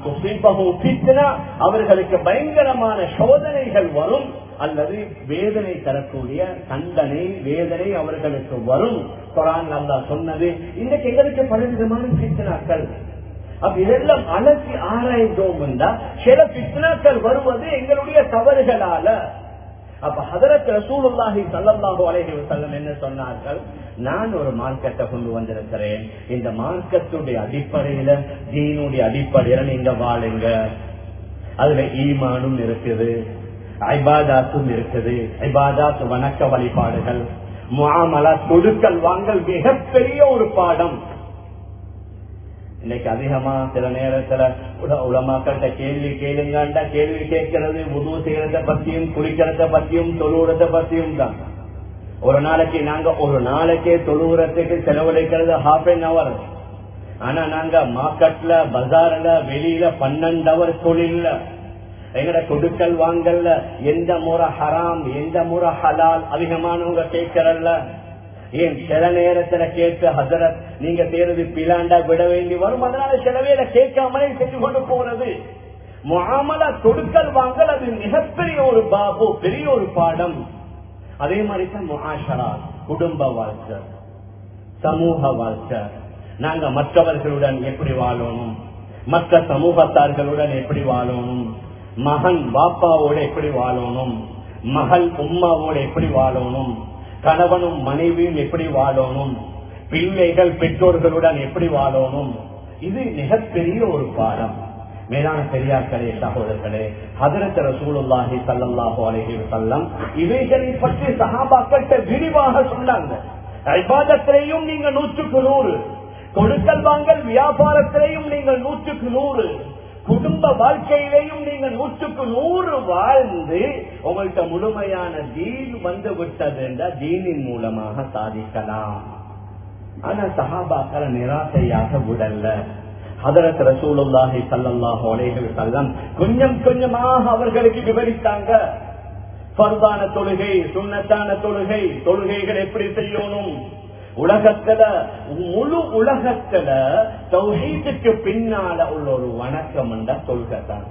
அந்த அவர்களுக்கு பயங்கரமான சோதனைகள் வரும் அல்லது வேதனை தரக்கூடிய தண்டனை வேதனை அவர்களுக்கு வரும் குரான் அல்லா சொன்னது இன்றைக்கு எங்களுக்கு பலவிதமான பித்தனாக்கள் அப்ப இதெல்லாம் அலசி ஆராய்ந்தோம் என்றா சில பித்தனாக்கள் வருவது எங்களுடைய தவறுகளால அப்ப ஹதரத் ரசூலுல்லாஹி சல்லல்லாஹு அலைஹி வஸல்லம் என்ன சொன்னார்கள் நான் ஒரு மார்க்கத்தை கொண்டு வந்திருக்கிறேன் இந்த மார்க்கத்துடைய அடிப்படையில தீனுடைய அடிப்படையில நீங்க வாழுங்க அதுல ஈமானும் இருக்குது ஐபாதாத்தும் இருக்குது ஐபாதாத் வணக்க வழிபாடுகள் முகாமலா கொடுக்கல் வாங்கல் மிகப்பெரிய ஒரு பாடம் இன்னைக்கு அதிகமா சில நேரத்துல உலமாக்கள்கிட்ட கேள்வி கேளுங்கண்டா கேள்வி கேட்கறது உதவு செய்யறத பத்தியும் குளிக்கிறத பத்தியும் தொழுவுறத பத்தியும் தான் ஒரு நாளைக்கு நாங்க ஒரு நாளைக்கே தொழுவுறதுக்கு செலவழிக்கிறது ஹாஃப் அன் அவர் ஆனா நாங்க மார்க்கெட்ல பஜார்ல வெளியில பன்னெண்டு அவர் தொழில்ல எங்கட கொடுக்கல் வாங்கல்ல எந்த முறை ஹராம் எந்த முறை ஹலால் அதிகமானவங்க கேட்கறல்ல ஏன் சில நேரத்துல கேட்டு ஹசரத் நீங்க தேர்வு பிலாண்டா விட வேண்டி வரும் அதனால சில பேரை கேட்காமலே செஞ்சு கொண்டு போறது முகாமலா கொடுக்கல் வாங்கல் அது மிகப்பெரிய ஒரு பாபு பெரிய ஒரு பாடம் அதே மாதிரி தான் முகாஷரா குடும்ப வாழ்க்கை சமூக வாழ்க்கை நாங்க மற்றவர்களுடன் எப்படி வாழணும் மற்ற சமூகத்தார்களுடன் எப்படி வாழணும் மகன் பாப்பாவோட எப்படி வாழணும் மகள் உம்மாவோட எப்படி வாழணும் கணவனும் மனைவியும் எப்படி வாழணும் பிள்ளைகள் பெற்றோர்களுடன் எப்படி வாழணும் இது மிகப்பெரிய ஒரு பாடம் மேலான பெரியார்களே சகோதரர்களே ஹதரத் ரசூலுல்லாஹி சல்லல்லாஹு அலைஹி வஸல்லம் இவைகளை பற்றி சஹாபாக்கிட்ட விரிவாக சொன்னாங்க ஐபாதத்திலையும் நீங்க நூற்றுக்கு நூறு கொடுக்கல் வாங்கல் வியாபாரத்திலையும் நீங்கள் நூற்றுக்கு நூறு குடும்ப வாழ்க்கையிலையும் நீங்க நூற்றுக்கு நூறு வாழ்ந்து உங்கள்கிட்ட முழுமையான தீன் வந்து விட்டது என்றால் தீனின் மூலமாக சாதிக்கலாம் ஆனா சஹாபாக்களை நிராசையாக விடல ஹதரத் ரசூலுல்லாஹி சல்லல்லாஹு அலைஹி வஸல்லம் கொஞ்சம் கொஞ்சமாக அவர்களுக்கு விவரித்தாங்க பர்தான தொழுகை சுண்ணத்தான தொழுகை தொழுகைகள் எப்படி செய்யணும் உலகத்துல முழு உலகத்துல தௌஹீதுக்கு பின்னால உள்ள ஒரு வணக்கம் என்ற தொழுகத்தான்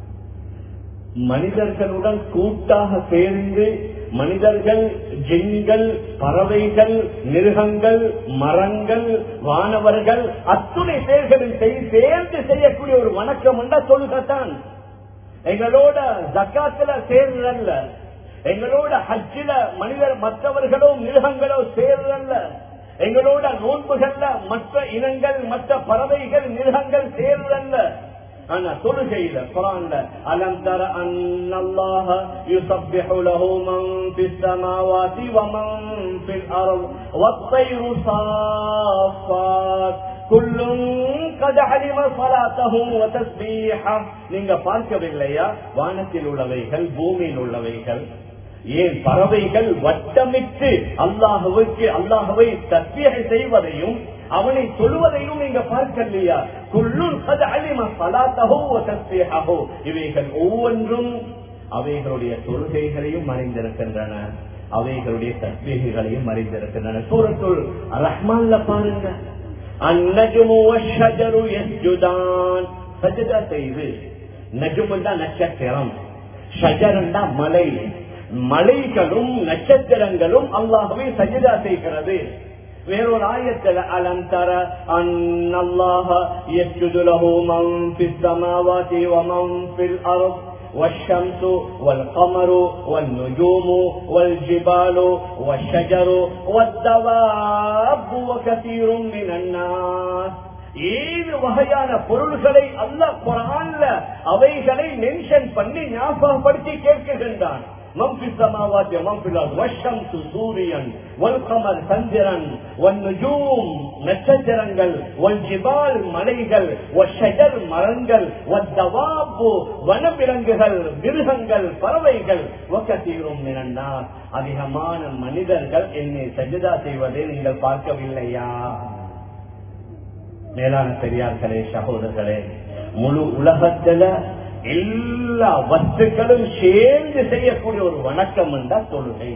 மனிதர்களுடன் கூட்டாக சேர்ந்து மனிதர்கள் ஜின்கள் பறவைகள் மிருகங்கள் மரங்கள் வானவர்கள் அத்துணை பேர்களும் சேர்ந்து செய்யக்கூடிய ஒரு வணக்கம் என்ற தொழுகத்தான் எங்களோட ஜக்காத்துல சேர்றல்ல எங்களோட ஹஜ்ஜில மனிதர் மற்றவர்களோ மிருகங்களோ சேர்றல்ல எங்களோட நோன்புகள்ல மற்ற இனங்கள் மற்ற பறவைகள் மிருகங்கள் சேர்றல்ல ஆனா தொழுகையில குரான்ல அலம் தர அன்னல்லாஹ யுஸப்பிஹு லஹு மன் ஃபிஸ் ஸமாவாதி வ மன் ஃபில் அர்ض வத்-தைரு ஸாஃபாத் குல்லும் கத் அலிம ஸலாத்தஹு வ தஸ்பீஹஹு நீங்க பார்க்கவில்லையா வானத்தில் உள்ளவைகள் பூமியில் உள்ளவைகள் ஏன் பறவைகள் வட்டமிட்டு அல்லாஹுவுக்கு அல்லாஹுவை தஸ்பீஹை செய்வதையும் அவனை சொல்வதையும் நீங்க பார்க்கலையா குள்ளும் அது அலிம சலாத்தகோ தஸ்பீஹோ இவைகள் ஒவ்வொன்றும் அவைகளுடைய தொழுகைகளையும் மறைந்திருக்கின்றன அவைகளுடைய தஸ்பீகளையும் மறைந்திருக்கின்றன சூரத்துள் ரஹ்மான்ல பாருங்க அந்நஜமு ஷஜரு எஸ்ஜுதான் சஜதா செய்து நஜுமுண்டா நட்சத்திரம் ஷஜரண்டா மலை மலைகளும் நட்சத்திரங்களும் அல்லாஹுவே சஜிதா செய்கிறது வேறொரு ஆயத்தில் அலம் தர அன்னல்லாஹ யஸ்ஜுது லஹு மன் ஃபிஸ் ஸமாவாதி வ மன் ஃபில் அர்ض والشمس والقمر والنجوم والجبال والشجر والدواب وكثير من الناس ஏழு வகையான பொருள்களை அல்லாஹ் குரான்ல அவைகளை மென்ஷன் பண்ணி ஞாபகப்படுத்தி கேட்கின்றான் மம்பி சமாவாத்திய மம்பிலால் வஷம் சூரியன் வல்கமர் சந்திரன் வன்னுஜூம் நட்சத்திரங்கள் வல்ஜிபால் மலைகள் வஷஜர் மரங்கள் வத்தவாப்பு வனவிலங்குகள் மிருகங்கள் பறவைகள் ஒக்கத்தீரும் நிரண்டார் அதிகமான மனிதர்கள் என்னை சஜிதா செய்வதை நீங்கள் பார்க்கவில்லையா மேலான பெரியார்களே சகோதரர்களே முழு உலகத்துல எல்லா வஸ்துக்களும் சேர்ந்து செய்யக்கூடிய ஒரு வணக்கம் என்றா தொழுகை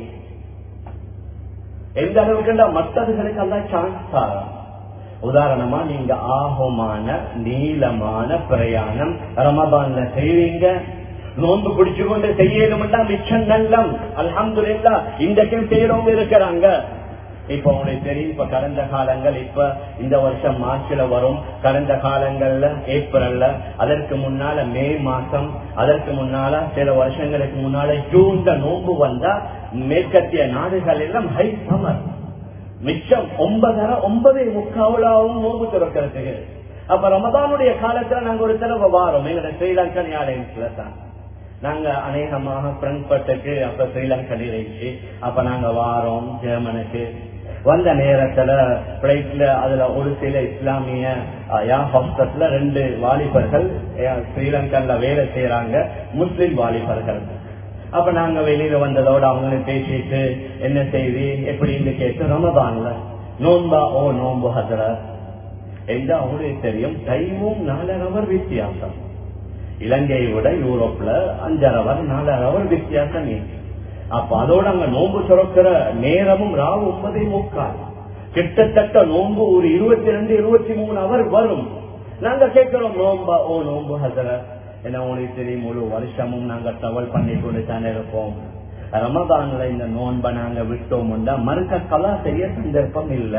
எந்த அளவுக்கு மற்றவர்களுக்கு எல்லாம் சான்ஸ் தரான் உதாரணமா நீங்க ஆகமான நீளமான பிரயாணம் ரமபான்ல செய்வீங்க நோன்பு பிடிச்சு கொண்டு செய்யணும்னா மிச்சம் நல்லம் அல்ஹம்துலில்லா இன்றைக்கும் செய்யறவங்க இருக்கிறாங்க இப்ப உங்களுக்கு தெரியும் இப்ப கடந்த காலங்கள் இப்ப இந்த வருஷம் மார்ச்ல வரும் கடந்த காலங்கள்ல ஏப்ரல்ல அதற்கு முன்னால மே மாசம் அதற்கு முன்னால சில வருஷங்களுக்கு முன்னால ஜூன்ல நோன்பு வந்தா மேற்கத்திய நாடுகள் எல்லாம் ஹை சமர் மிச்சம் ஒன்பதரை ஒன்பதே முக்காவலாவும் நோம்பு திறக்கிறதுக்கு அப்ப ரமதானுடைய காலத்துல நாங்க ஒரு தடவை வாரோம் எங்க ஸ்ரீலங்கன் ஏர்லைன்ஸ்ல தான் நாங்க அநேகமாக பிராங்க்பர்ட்டுக்கு அப்ப ஸ்ரீலங்கன் இருந்துச்சு அப்ப நாங்க வாரோம் ஜெர்மனுக்கு வந்த நேரத்துல பிளைட்ல அதுல ஒரு சில இஸ்லாமிய யா ஹாஸ்டல்ல ரெண்டு வாலிபர்கள் ஸ்ரீலங்கன்ல வேலை செய்யறாங்க முஸ்லிம் வாலிபர்கள் அப்ப நாங்க வெளியில வந்ததோட அவங்க பேசிட்டு என்ன செய்தி எப்படின்னு கேட்டு ரமதான்ல நோன்பா ஓ நோன்பு ஹசர எந்த அவங்களுக்கு தெரியும் டைமும் நாலரை அவர் வித்தியாசம் இலங்கையை விட யூரோப்ல அஞ்சரை அவர் நாலரை அவர் வித்தியாசம் அப்ப அதோட அங்க நோன்பு சுரக்கிற நேரமும் ராவு ஒன்பதே முக்கால் கிட்டத்தட்ட நோன்பு ஒரு இருபத்தி ரெண்டு இருபத்தி மூணு அவர் வரும் நாங்க கேட்கிறோம் நோன்பா ஓ நோன்பு ஹசர ஏன்னா உங்களுக்கு தெரியும் முழு வருஷமும் நாங்க டவல் பண்ணி கொண்டு தானே இருப்போம் ரமதான்ல இந்த நோன்பை நாங்க விட்டோம்னா மறுக்க கலா செய்ய சந்தர்ப்பம் இல்ல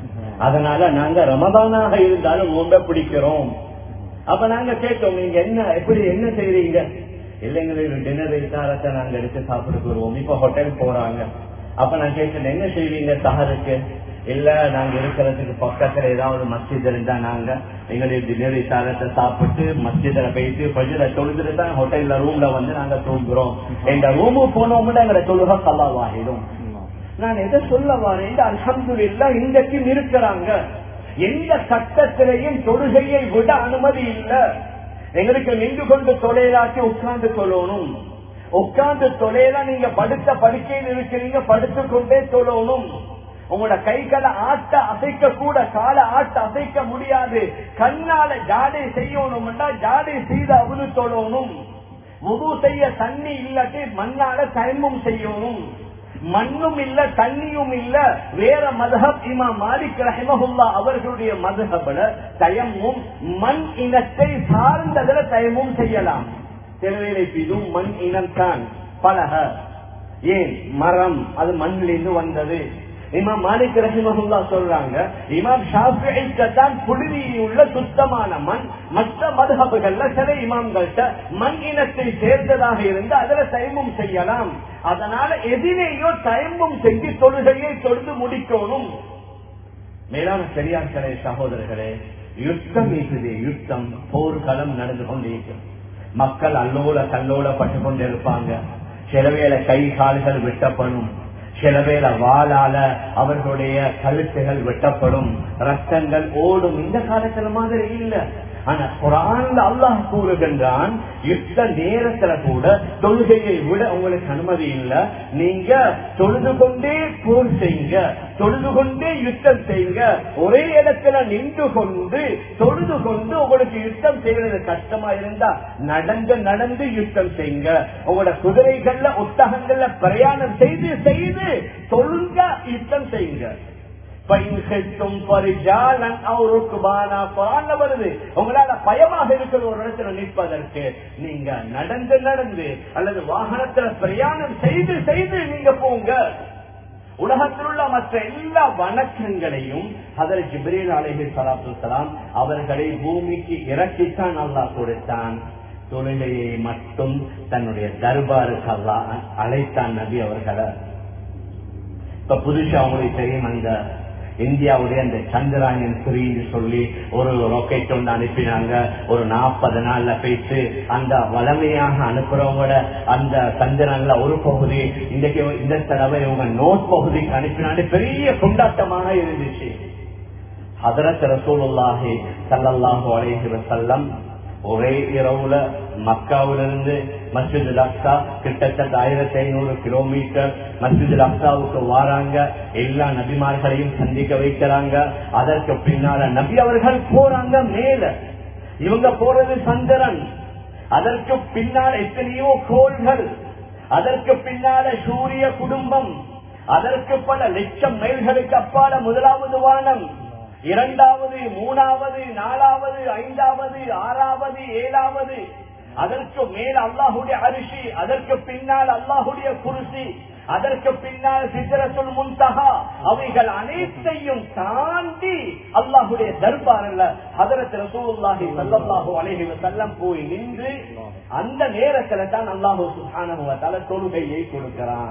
அதனால நாங்க ரமதானாக இருந்தாலும் நோன்பை பிடிக்கிறோம் அப்ப நாங்க கேட்டோம் நீங்க என்ன எப்படி என்ன செய்றீங்க இல்லைங்களுக்கு டின்னர் விசாரத்தை நாங்க எடுத்து சாப்பிட்டு வருவோம் இப்ப ஹோட்டல் போறாங்க அப்ப நான் கேட்டேன் என்ன செய்வீங்க சஹருக்கு இல்ல நாங்க இருக்கிறதுக்கு பக்கத்துல ஏதாவது மஸ்ஜித் இருந்தா நாங்க எங்களுடைய டின்னர் விசாரத்தை சாப்பிட்டு மஸ்ஜிதில் போயிட்டு பஜ்ர தொழுதுட்டு தான் ஹோட்டல்ல ரூம்ல வந்து நாங்க தூங்குறோம் எங்க ரூமுக்கு போனோம்னா எங்களை தொழுக கல்லாவாகிடும் நான் எதை சொல்ல வரேன் அலமது இல்ல இன்றைக்கு இருக்கிறாங்க எந்த சட்டத்திலையும் தொழுகையை விட அனுமதி இல்ல எங்களுக்கு நின்று கொண்டு தொலைலாக்கி உட்கார்ந்து சொல்லணும் உட்கார்ந்து தொலைல நீங்க படுத்த படுக்கையில் இருக்கிறீங்க படுத்து கொண்டே சொல்லணும் உங்களோட கைகளை ஆட்ட அசைக்க கூட கால ஆட்ட அசைக்க முடியாது கண்ணால ஜாடை செய்யணும்னா ஜாடை செய்து அவுது தொழணும் முது செய்ய தண்ணி இல்லாட்டி மண்ணால தயமும் செய்யணும் மண்ணும் இல்ல தண்ணியும் இல்ல வேற மதஹப் இமா மாலிக் ரஹிமஹுல்லா அவர்களுடைய மதஹபல தயமும் மண் இனத்தை சார்ந்ததுல தயமும் செய்யலாம் திருவேலை இதுவும் மண் இனம் தான் பலக ஏன் மரம் அது மண்ணிலிருந்து வந்தது இமாம் மாலிக் ரஹிமஹுல்லா சொல்றாங்க இமாம் ஷாஃபிதான் புழுதியுள்ள சுத்தமான மண் மற்ற மதுஹபுகள்ல சில இமாம்கள்ட்ட மண் இனத்தை சேர்ந்ததாக இருந்து அதுல தயமும் செய்யலாம் அதனால எதிலேயோ தயமும் செஞ்சு தொழுகையை தொழுது முடிக்கணும் மேலான பெரியார்களே சகோதரர்களே யுத்தம் இருக்குது யுத்தம் போர்க்களம் நடந்து கொண்டிருக்கும் மக்கள் அல்லோல கல்லோல பட்டு கொண்டிருப்பாங்க சில வேளை கை கால்கள் வெட்டப்படும் சில வேளை வாளால அவர்களுடைய கழுத்துகள் வெட்டப்படும் ரத்தங்கள் ஓடும் இந்த காலத்துல மாதிரி இல்ல ஆனா குரான்ல அல்லாஹ் கூறுகின்றான் யுத்த நேரத்துல கூட தொழுகையை விட உங்களுக்கு அனுமதி இல்ல நீங்க தொழுது கொண்டே போர் செய்யுங்க தொழுது கொண்டே யுத்தம் செய்யுங்க ஒரே இடத்துல நின்று கொண்டு தொழுது கொண்டு உங்களுக்கு யுத்தம் செய்யறது கஷ்டமா இருந்தா நடந்து நடந்து யுத்தம் செய்யுங்க உங்களோட குதிரைகள்ல ஒட்டகங்கள்ல பிரயாணம் செய்து செய்து தொழுங்க யுத்தம் செய்யுங்க வருது உங்களால பயமாக இருக்கிற ஒரு இடத்துல நிற்பதற்கு நீங்க நடந்து நடந்து அல்லது வாகனத்துல பிரயாணம் செய்து செய்து நீங்க போங்க உலகத்தில் உள்ள மற்ற எல்லா வணக்கங்களையும் அதில் ஜிப்ரீல் அலைஹி சலாத்து சலாம் அவர்களை பூமிக்கு இறக்கித்தான் அல்லா கொடுத்தான் தொழிலையை மட்டும் தன்னுடைய தர்பாருக்கு அல்லா அழைத்தான் நபி அவர்களை இப்ப புதுசா அவங்களுக்கு தெரியும் அந்த இந்தியாவுடைய அந்த சந்திராயன் த்ரீன்னு சொல்லி ஒரு ராக்கெட் ஒன்று அனுப்பினாங்க ஒரு நாற்பது நாள்ல போயிட்டு அந்த வளமையாக அனுப்புறவங்களோட அந்த சந்திரன்ல ஒரு பகுதி இன்றைக்கு இந்த தடவை இவங்க நோட் பகுதிக்கு அனுப்பினாலே பெரிய கொண்டாட்டமாக இருந்துச்சு ஹதரத் ரசூலுல்லாஹி சல்லல்லாஹு அலைஹி வஸல்லம் ஒரே இரவுல மக்காவிலிருந்து மஸ்ஜிதுல் அக்ஸா கிட்டத்தட்ட ஆயிரத்தி ஐநூறு கிலோமீட்டர் மஸ்ஜிதுல் அக்ஸாவுக்கு வாராங்க எல்லா நபிமார்களையும் சந்திக்க வைக்கிறாங்க அதற்கு பின்னால நபி அவர்கள் போறாங்க மேல இவங்க போறது சந்திரன் அதற்கு பின்னால் எத்தனையோ கோள்கள் அதற்கு பின்னால சூரிய குடும்பம் அதற்கு பல லட்சம் மைல்களுக்கு அப்பால முதலாவது வானம் இரண்டாவது மூணாவது நாலாவது ஐந்தாவது ஆறாவது ஏழாவது அதற்கு மேல் அல்லாஹுடைய அரிசி அதற்கு பின்னால் அல்லாஹுடைய குருசி அதற்கு பின்னால் சித்திரத்துள் முன்தகா அவைகள் அனைத்தையும் தாண்டி அல்லாஹுடைய தர்பார் அல்ல அதற்கு ரசூலுல்லாஹி ஸல்லல்லாஹு அலைஹி வஸல்லம் போய் நின்று அந்த நேரத்துல தான் அல்லாஹு சுப்ஹானஹு வ தஆலா தொழுகையை கொடுக்கிறான்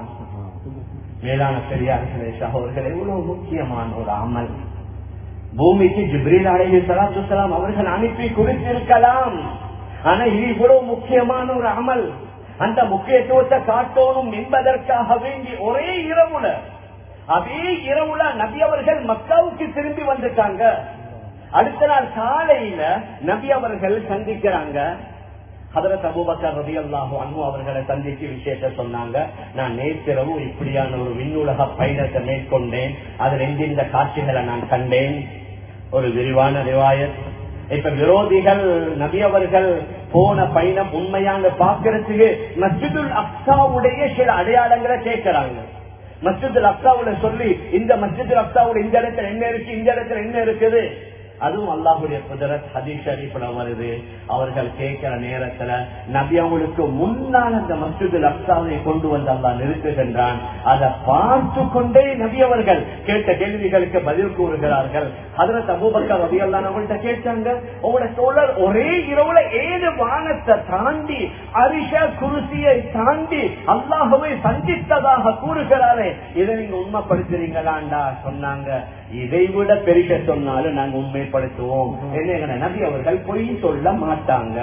மேலான பெரியார்களே சகோதரர்களே எவ்வளவு முக்கியமான ஒரு அமல் பூமிக்கு ஜிப்ரீல் அலைஹி ஸலாத்து வஸலாம் அவர்கள் அனுப்பி கொடுத்திருக்கலாம் ஆனா இது இவ்வளவு முக்கியமான ஒரு அமல் அந்த முக்கியத்துவத்தை காட்டணும் என்பதற்காக வேண்டி ஒரே இரவுல அதே இரவுல நபி அவர்கள் மக்காவுக்கு திரும்பி வந்துட்டாங்க அடுத்த நாள் காலையில நபி அவர்கள் சந்திக்கிறாங்க ஹதரத் அபூபக்கர் ரவி அல்லாஹு அன்பு அவர்களை சந்திச்சு விஷயத்த சொன்னாங்க நான் நேற்றிரவு இப்படியான ஒரு விண்ணுலக பயணத்தை மேற்கொண்டேன் அதில் எந்தெந்த காட்சிகளை நான் கண்டேன் ஒரு விரிவான ரிவாயத் இப்ப விரோதிகள் நபி அவர்கள் போன பயணம் உண்மையான பாக்குறதுக்கு மஸ்ஜிதுல் அக்சாவுடைய சில அடையாளங்களை கேட்கிறாங்க மஸ்ஜிதுல் அக்சாவுல சொல்லி இந்த மஸ்ஜிதுல் அக்சாவுல இந்த இடத்துல என்ன இருக்கு இந்த இடத்துல என்ன இருக்குது அதுவும் அல்லாஹுடைய குதிரத் ஹதீஸ் ஷரீஃப்ல வருது அவர்கள் கேட்கிற நேரத்துல நபி அவங்களுக்கு முன்னால் அந்த மஸ்ஜிதுல் அக்சாவை கொண்டு வந்து அல்லா நிறுத்துகின்றான் அதை பார்த்து கொண்டே நபி அவர்கள் கேட்ட கேள்விகளுக்கு பதில் கூறுகிறார்கள் ஹதரத் அபூபக்கர் ரவி அல்லா அவங்கள்ட்ட கேட்டாங்க உங்களோட தோழர் ஒரே இரவுல ஏழு வானத்தை தாண்டி அரிஷ குருசியை தாண்டி அல்லாஹுவை சந்தித்ததாக கூறுகிறாரே இதை நீங்க உண்மைப்படுத்துறீங்களாண்டா சொன்னாங்க இதை விட பெருக சொன்னாலும் நாங்க உண்மைப்படுத்துவோம் என்ன நபி அவர்கள் பொய் சொல்ல மாட்டாங்க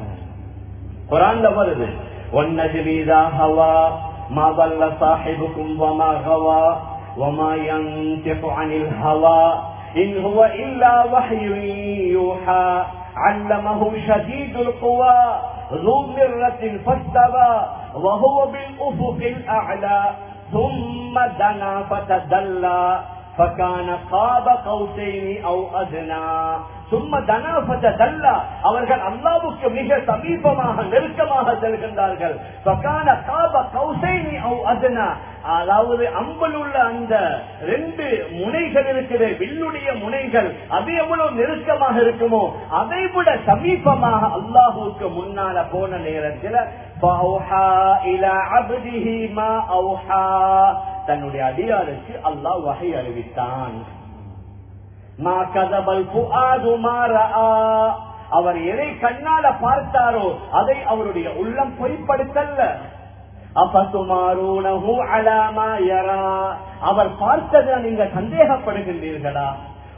குரான்ல வருது ஒன்னஜிலீதா ஹவா ما ضل صاحبكم وما غوى وما ينطق عن الهوى إن هو إلا وحي يوحى علمه شديد القوى ذو مرة فاستوى وهو بالأفق الأعلى ثم دنا فتدلى فكان قاب قوسين او ادنى ثم دنا فتدلى அவர்கள் அல்லாஹ்வுக்கு மிக சமீபமாக நெருக்கமாக செல்கின்றார்கள் فكان قاب قوسين او ادنى அதாவது அம்பில் உள்ள அந்த ரெண்டு முனைகள் இருக்கிற வில்லுடைய முனைகள் அது எவ்வளவு நெருக்கமாக இருக்குமோ அதை விட சமீபமாக அல்லாஹுக்கு முன்னால போன நேரத்தில் தன்னுடைய அடியாருக்கு அல்லாஹ் வகை அறிவித்தான் அவர் எதை கண்ணால பார்த்தாரோ அதை அவருடைய உள்ளம் பொய்ப்படுத்தல்ல அவர் பார்த்ததை நீங்க சந்தேகப்படுகின்றீர்களா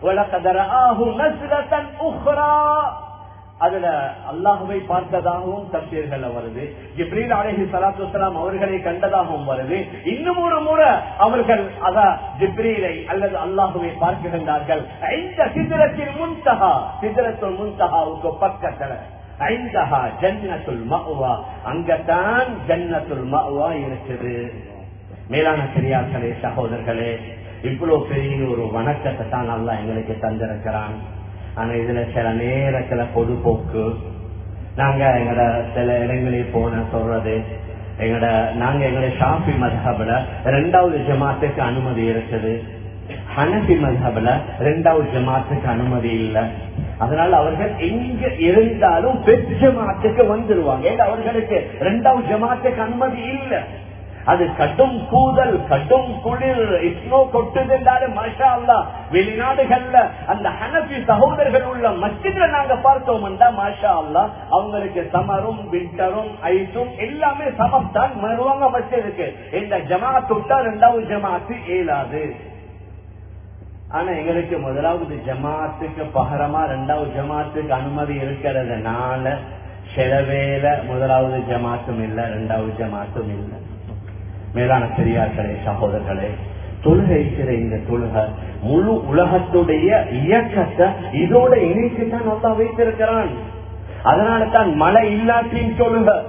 அதுல அல்லாஹுவை பார்த்ததாகவும் தப்சீர்கள் வருது ஜிப்ரீல் அலஹி சலாத்து வலாம் அவர்களை கண்டதாகவும் வருது இன்னும் ஒரு முறை அவர்கள் அத ஜிப்ரீலை அல்லது அல்லாஹுவை பார்க்கின்றார்கள் இந்த சித்திரத்தின் முன்தகா சித்திரத்துள் முன்தகாவுக்கு பக்கத்துல ஐந்தஹா ஜன்னத்துல் மஹ்வா அங்கத்தான் ஜன்னத்துல் மஹ்வா இருக்குது மேலான பெரியார்களே சகோதரர்களே இவ்வளவு பெரிய ஒரு வணக்கத்தை தான் அல்லா எங்களுக்கு தந்திருக்கிறான் ஆனா இதுல சில நேரத்துல பொதுப்போக்கு நாங்க எங்கட சில இடங்களில் போன சொல்றது எங்கட நாங்க எங்கட ஷாஃபி மதஹபுல ரெண்டாவது ஜமாத்துக்கு அனுமதி இருக்குது ஹனபி மதஹபுல ரெண்டாவது ஜமாத்துக்கு அனுமதி இல்லை அதனால அவர்கள் எங்க இருந்தாலும் பெரிய ஜமாத்துக்கு வந்துருவாங்க ஏன்னா அவர்களுக்கு ரெண்டாவது ஜமாத்துக்கு அனுமதி இல்லை அது கடும் கூதல் கடும் குளிர் இஸ்னோ கொட்டுது என்றாலும் மஷா அல்லா வெளிநாடுகள்ல அந்த ஹனபி சகோதரர்கள் உள்ள மஸ்ஜித்ல நாங்க பார்த்தோம் மாஷா அல்லா அவங்களுக்கு சமரும் விண்டரும் ஐஸும் எல்லாமே சமம் தான் வருவாங்க மஸ்ஜிதுக்கு இந்த ஜமாத் விட்டா ரெண்டாவது ஜமாத்து இயலாது ஆனா எங்களுக்கு முதலாவது ஜமாத்துக்கு பகரமா ரெண்டாவது ஜமாத்துக்கு அனுமதி இருக்கிறதுனால சிலவேல முதலாவது ஜமாத்தும் இல்ல ரெண்டாவது ஜமாத்தும் இல்லை மேலான பெரியார்களே சகோதரர்களே தொழுகைக்கிற இந்த தொழுகை முழு உலகத்துடைய இயக்கத்தை இதோட இணைத்து தான் நல்லா வைத்திருக்கிறான் அதனால தான் மழை இல்லாட்டின் தொழுக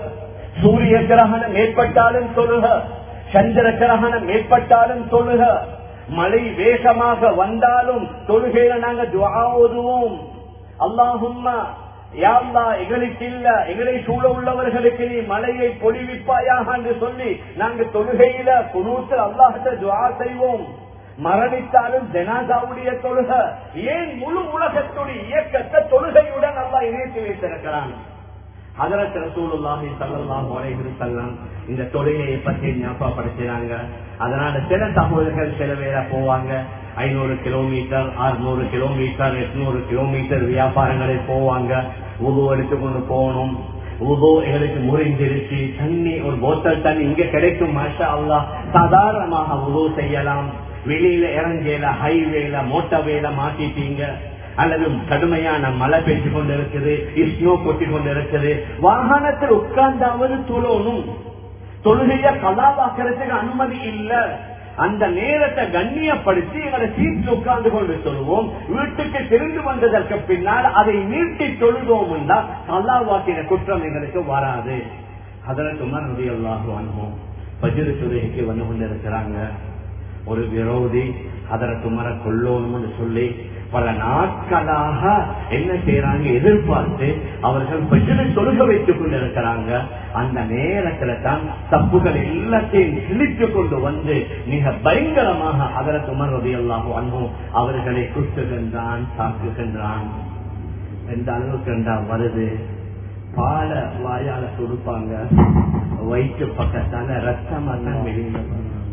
சூரிய கிரகணம் ஏற்பட்டாலும் தொழுக சந்திர கிரகணம் ஏற்பட்டாலும் தொழுக மழை வேகமாக வந்தாலும் தொழுகையில நாங்க துவா ஓதுவோம் அல்லாஹும்மா யாழ்லா எங்களுக்கு இல்ல எங்களை சூழ உள்ளவர்களுக்கு நீ மழையை பொழிவிப்பாயாக என்று சொல்லி நாங்க தொழுகையில குணூத்தில் அல்லாஹத்தை துவா செய்வோம் மரணித்தாலும் ஜனாதாவுடைய தொழுக ஏன் முழு உலகத்துடைய இயக்கத்தை தொழுகையுடன் அல்லா இணைத்து வைத்திருக்கிறான் ஹதரத் ரசூலுல்லாஹி ஸல்லல்லாஹு அலைஹி வஸல்லம் இந்த தொழுகையை பற்றி ஞாபகப்படுத்தினாங்க அதனால சில சகோதரர்கள் சில பேர போவாங்க ஐநூறு கிலோமீட்டர் அறுநூறு கிலோமீட்டர் எட்நூறு கிலோமீட்டர் வியாபாரங்களில் போவாங்க உது எடுத்துக்கொண்டு போகணும் உதோ எங்களுக்கு முறிஞ்சிருச்சு தண்ணி ஒரு போத்தல் தண்ணி இங்க கிடைக்கும் மாஷா அல்லா சாதாரணமாக உதோ செய்யலாம் வெளியில இறங்கல ஹைவேல மோட்டர்வேல மாட்டிட்டீங்க அல்லது கடுமையான மழை பெய்து கொண்டு இருக்குது ஸ்னோ கொட்டி கொண்டு இருக்குது வாகனத்தில் உட்கார்ந்தாவது தொழணும் தொழுகைய கலாபாக்கிறதுக்கு அனுமதி இல்ல அந்த நேரத்தை கண்ணியப்படுத்தி எங்களை சீட்டில் உட்கார்ந்து கொண்டு சொல்லுவோம் வீட்டுக்கு திரும்பி வந்ததற்கு பின்னால் அதை நீட்டி தொழுதோம் என்றால் கல்லாவாக்கின குற்றம் எங்களுக்கு வராது அதற்கு உணர்வு எல்லாரும் அனுபவம் பஜிரு தொழுகைக்கு வந்து கொண்டிருக்கிறாங்க ஒரு விரோதி அதற்கு மர கொள்ளோம்னு சொல்லி பல நாட்களாக என்ன செய்யறாங்க எதிர்பார்த்து அவர்கள் பஜனை தொழுக வைத்துக் கொண்டிருக்கிறாங்க அந்த நேரத்துல தான் தப்புகள் எல்லாத்தையும் கிழித்து கொண்டு வந்து மிக பயங்கரமாக அதற்கு உமர்வதை எல்லாம் அன்பும் அவர்களை குத்துகின்றான் தாக்குகின்றான் எந்த அளவுக்கு என்றா வருது பால வாயால கொடுப்பாங்க வயிற்று பக்கத்தால ரத்தம் எல்லாம் வெளியில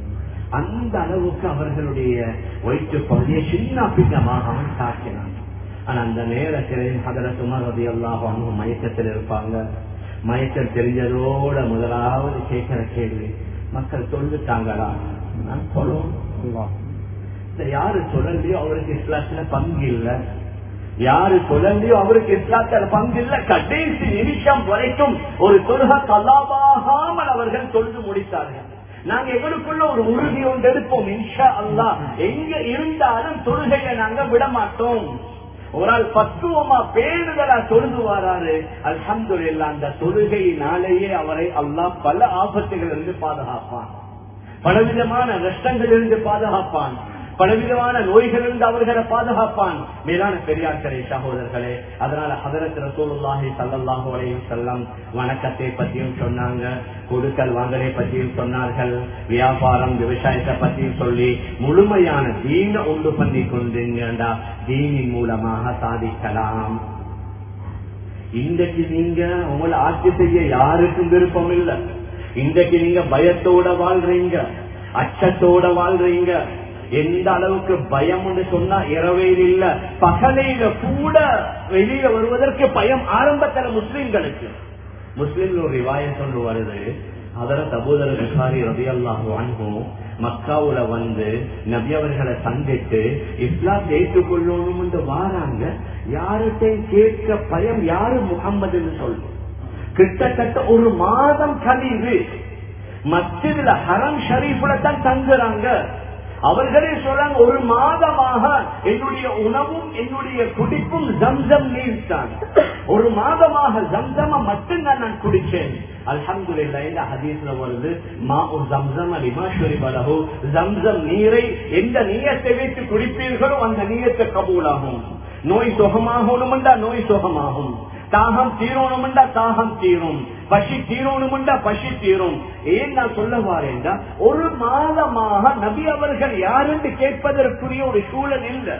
அந்த அளவுக்கு அவர்களுடைய வயிற்று பகுதியை சின்ன பின்னமாக அவன் தாக்கினான் ஆனா அந்த நேரத்தில் ஹதரத்துமரதி எல்லாம் அவங்க மயக்கத்தில் இருப்பாங்க மயக்கம் தெரிஞ்சதோட முதலாவது கேட்கிற கேள்வி மக்கள் சொல்லிட்டாங்களா நான் சொல்லணும் இந்த யாரு சொல்லலையோ அவருக்கு இஸ்லாத்துல பங்கு இல்லை யாரு சொல்லலையோ அவருக்கு இஸ்லாத்துல பங்கு இல்லை கடைசி நிமிஷம் வரைக்கும் ஒரு தொழுக கலாபாகாமல் அவர்கள் தொழுது முடித்தார்கள் நாங்க எங்களுக்குள்ள ஒரு உறுதி ஒன்று எடுப்போம் இன்ஷா அல்லா எங்க இருந்தாலும் தொழுகையை நாங்க விட மாட்டோம் ஒரு ஆள் பக்குவமா பேருதலா தொழுது வராரு அல்ஹம்து அந்த தொழுகையினாலேயே அவரை அல்லாஹ் பல ஆபத்துகள் இருந்து பாதுகாப்பான் பலவிதமான நஷ்டங்கள் இருந்து பாதுகாப்பான் பலவிதமான நோய்களிலிருந்து அவர்களை பாதுகாப்பான் மேலான பெரியார்களே சகோதரர்களே அதனால ஹதரத் ரசூலுல்லாஹி சல்லல்லாஹு அலைஹி செல்லம் வணக்கத்தை பற்றியும் சொன்னாங்க கொடுக்கல் வாங்கலை பற்றியும் சொன்னார்கள் வியாபாரம் விவசாயத்தை பற்றியும் சொல்லி முழுமையான தீன உண்டு பண்ணி கொண்டீங்கடா தீனின் மூலமாக சாதிக்கலாம் இன்றைக்கு நீங்க உங்களை ஆட்சி செய்ய யாருக்கும் விருப்பம் இல்லை இன்றைக்கு நீங்க பயத்தோட வாழ்றீங்க அச்சத்தோட வாழ்றீங்க எந்த அளவுக்கு பயம் சொன்னா இரவையில் இல்ல பகலையில கூட வெளியில வருவதற்கு பயம் ஆரம்பத்துல முஸ்லிம்களுக்கு முஸ்லிம்கள் ஒரு ரிவாயம் கொண்டு வருது அதர தபூதர் விசாரி ரவி அல்லாஹு அன்பும் மக்காவுல வந்து நபி அவர்களை சந்தித்து இஸ்லாம் ஏற்றுக்கொள்ளணும் என்று வாராங்க யார்கிட்டையும் கேட்க பயம் யாரு முகம்மதுன்னு சொல்லும் கிட்டத்தட்ட ஒரு மாதம் கழிவு மத்தியில ஹரம் ஷரீஃப்ல தான் தங்குறாங்க அவர்களே சொல்றாங்க ஒரு மாதமாக என்னுடைய உணவும் என்னுடைய குடிப்பும் ஜம்சம் நீர் தான் ஒரு மாதமாக ஜம்சம மட்டும்தான் நான் குடிச்சேன் அல்ஹம்துலில்லாஹ் இந்த ஹதீஸ்ல வருது மா ஜம்சம் லிமாஷ்வரி பலஹு ஜம்சம் நீரை எந்த நீயத்தை வைத்து குடிப்பீர்களோ அந்த நீயத்தை கபூலாகும் நோய் சுகமாகணும்டா நோய் சுகமாகும் தாகம் தீரணும்டா தாகம் தீரும் பசி தீரணும்டா பசி தீரும் ஏன் நான் சொல்ல வாரேன்டா ஒரு மாதமாக நபி அவர்கள் யாருன்னு கேட்பதற்குரிய ஒரு சூழல் இல்லை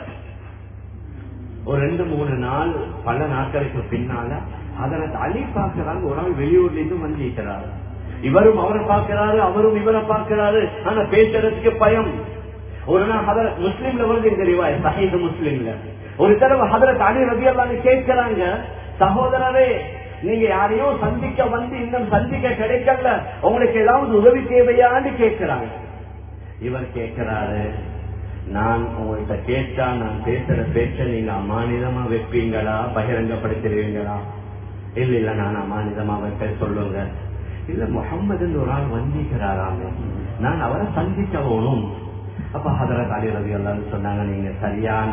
ஒரு ரெண்டு மூணு நாள் பல நாட்களுக்கு பின்னால அதனை அலி பார்க்கிறாங்க ஒரு நாள் வெளியூர்ல இருந்து வந்திருக்கிறாரு இவரும் அவரை பார்க்கிறாரு அவரும் இவரை பார்க்கிறாரு ஆனா பேசுறதுக்கு பயம் ஒரு நாள் ஹதரத் முஸ்லீம்ல வருது இந்த ரிவாய் சஹீது முஸ்லீம்ல ஒரு தடவை ஹதரத் அலி ரவி அல்லான்னு கேட்கிறாங்க சகோதரரே நீங்க யாரையோ சந்திக்க வந்து இன்னும் சந்திக்க கிடைக்கல உங்களுக்கு ஏதாவது உதவி தேவையான்னு கேட்கிறாங்க இவர் கேட்கிறாரு நான் உங்கள்கிட்ட கேட்டா நான் பேசுற பேச்ச நீங்க அமானிதமா வைப்பீங்களா பகிரங்கப்படுத்திடுவீங்களா இல்ல இல்ல நான் அமானிதமா வைப்பேன் சொல்லுங்க இல்ல முகம்மதுன்னு ஒரு ஆள் வந்திக்கிறாராமே நான் அவரை சந்திக்க போகணும் அப்ப ஹதரத் அலி ரவி எல்லாரும் சொன்னாங்க நீங்க சரியான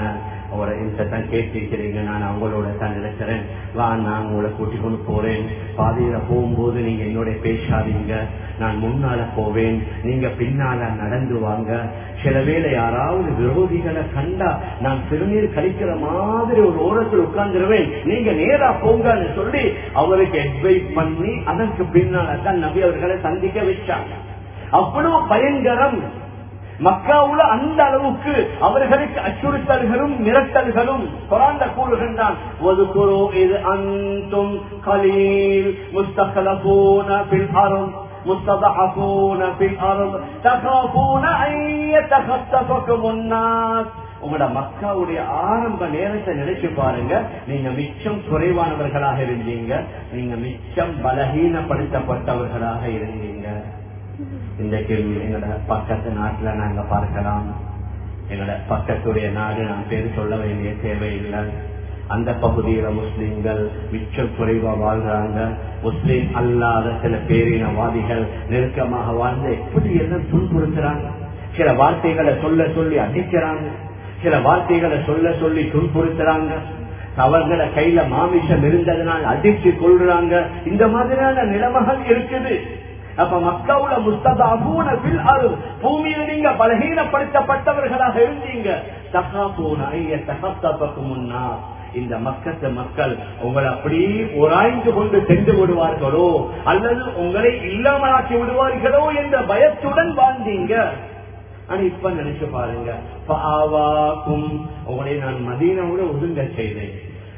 அவரை இந்த தான் கேட்டிருக்கிறீங்க நான் அவங்களோட தான் இருக்கிறேன் வா நான் உங்களை கூட்டிக் கொண்டு போறேன் பாதையில போகும்போது நீங்க என்னோட பேசாதீங்க நான் முன்னால போவேன் நீங்க பின்னால நடந்து வாங்க சில வேளை யாராவது விரோதிகளை கண்டா நான் சிறுநீர் கழிக்கிற மாதிரி ஒரு ஓரத்தில் உட்கார்ந்துருவேன் நீங்க நேரா போங்கன்னு சொல்லி அவருக்கு அட்வைஸ் பண்ணி அதற்கு பின்னால தான் நபி அவர்களை சந்திக்க வச்சாங்க அவ்வளவு பயங்கரம் மக்காவுல அந்த அளவுக்கு அவர்களுக்கு அச்சுறுத்தல்களும் மிரட்டல்களும் குராந்த கூறுகின்றான் ஒதுக்குறோ இது அந்தும் கலீல் முஸ்தகலபூன பில் அரும் مستضعفون في الارض تخافون ان يتخطفكم الناس உங்களோட மக்காவுடைய ஆரம்ப நேரத்தை நினைச்சு பாருங்க நீங்க மிச்சம் குறைவானவர்களாக இருந்தீங்க நீங்க மிச்சம் பலகீனப்படுத்தப்பட்டவர்களாக இருந்தீங்க இன்றைக்கு எங்களோட பக்கத்து நாட்டுல நாங்க பார்க்கலாம் எங்களோட பக்கத்துடைய நாடு நான் பேர் சொல்ல வேண்டிய தேவையில்லை அந்த பகுதியில முஸ்லிம்கள் மிச்சம் குறைவா வாழ்றாங்க முஸ்லிம் அல்லாத சில பேரினவாதிகள் நெருக்கமாக வாழ்ந்து எப்படி எல்லாம் துன்புறுத்துறாங்க சில வார்த்தைகளை சொல்ல சொல்லி அடிக்கிறாங்க சில வார்த்தைகளை சொல்ல சொல்லி துன்புறுத்துறாங்க அவர்கள கையில மாமிசம் இருந்ததுனால் அடிச்சு கொள்றாங்க இந்த மாதிரியான நிலைமைகள் இருக்குது அப்ப மக்காவுல முஸ்ததாபூன பில் அருள் பூமியில நீங்க பலகீனப்படுத்தப்பட்டவர்களாக இருந்தீங்க தகா போன ஐய தகத்தப்பக்கு முன்னா இந்த மக்கத்து மக்கள் உங்களை அப்படியே உராய்ந்து கொண்டு சென்று விடுவார்களோ அல்லது உங்களை இல்லாமலாக்கி விடுவார்களோ என்ற பயத்துடன் வாழ்ந்தீங்க ஆனா இப்ப நினைச்சு பாருங்க பாவாக்கும் உங்களை நான் மதீனாவோட ஒதுங்க செய்தேன்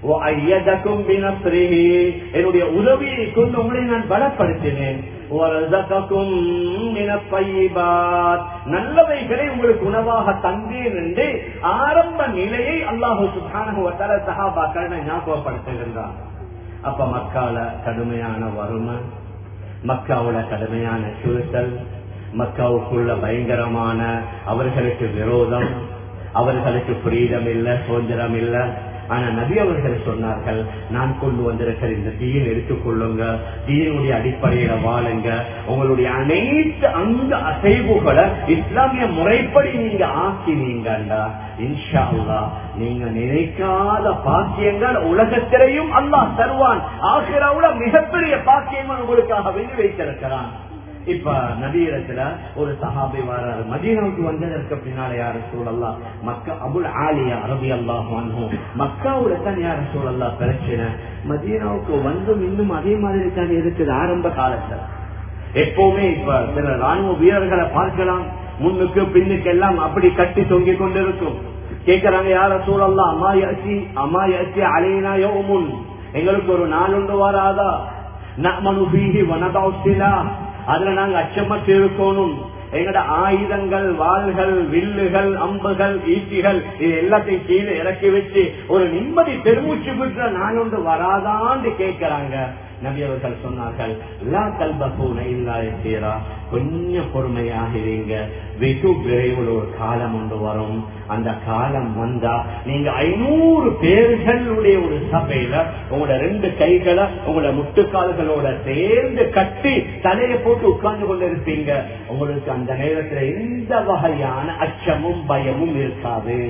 என்னுடைய உதவியை கொண்டு உங்களை நான் பலப்படுத்தினேன் நல்லவைகளை உங்களுக்கு உணவாக தந்தேன் என்று ஆரம்ப நிலையை அல்லாஹு சுகான சகாபாக்கள் ஞாபகப்படுத்துகின்றார் அப்ப மக்கால கடுமையான வறுமை மக்காவோட கடுமையான சுருத்தல் மக்காவுக்குள்ள பயங்கரமான அவர்களுக்கு விரோதம் அவர்களுக்கு பிரீதம் இல்ல சுதந்திரம் இல்ல ஆனா நபி அவர்கள் சொன்னார்கள் நான் கொண்டு வந்திருக்கிற இந்த தீயின் எடுத்துக்கொள்ளுங்க தீயினுடைய அடிப்படையில வாழுங்க உங்களுடைய அனைத்து அந்த அசைவுகளை இஸ்லாமிய முறைப்படி நீங்க ஆக்கினீங்கண்டா இன்ஷா அல்லா நீங்க நினைக்காத பாக்கியங்கள் உலகத்திலையும் அல்லாஹ் தருவான் ஆசிராவுல மிகப்பெரிய பாக்கியங்கள் உங்களுக்காக வேண்டி வைத்திருக்கிறான் இப்ப நபீரத்துல ஒரு சஹாபி வராரு மதீனாவுக்கு வந்ததற்கு பின்னால யாரு சூழல்லா மக்கா அபுல் ஆலியா அரபி அல்லாஹ் மக்காவுல தான் யாரு சூழல்லா பிரச்சனை மதீனாவுக்கு வந்தும் இன்னும் அதே மாதிரி தான் இருக்குது ஆரம்ப காலத்துல எப்பவுமே இப்ப சில ராணுவ வீரர்களை பார்க்கலாம் முன்னுக்கு பின்னுக்கு எல்லாம் அப்படி கட்டி தொங்கிக் கொண்டிருக்கும் கேக்குறாங்க யார சூழல்லாம் அம்மா யாச்சி அம்மா யாச்சி அலையினா யோமுன் எங்களுக்கு ஒரு நாள் உண்டு வராதா நமனு பீஹி வனதாசிலா அதுல நாங்க அச்சமற்று இருக்கணும் எங்கட ஆயுதங்கள் வாள்கள் வில்லுகள் அம்புகள் ஈட்டிகள் இது எல்லாத்தையும் கீழே இறக்கி வச்சு ஒரு நிம்மதி பெருமூச்சு விட்டுற நாள் ஒன்று வராதான்னு கேட்கிறாங்க நபி அவர்கள் சொன்னார்கள் எல்லா கல்பூன இல்லாதீரா கொஞ்சம் பொறுமையாக இருங்க வெகு விரைவில் ஒரு காலம் ஒன்று வரும் அந்த காலம் வந்தா நீங்க ஐநூறு பேர்களுடைய ஒரு சபையில உங்களோட ரெண்டு கைகளை உங்களோட முட்டுக்கால்களோட சேர்ந்து கட்டி தலையை போட்டு உட்கார்ந்து கொண்டு இருப்பீங்க உங்களுக்கு அந்த நேரத்துல எந்த வகையான அச்சமும் பயமும் இருக்காது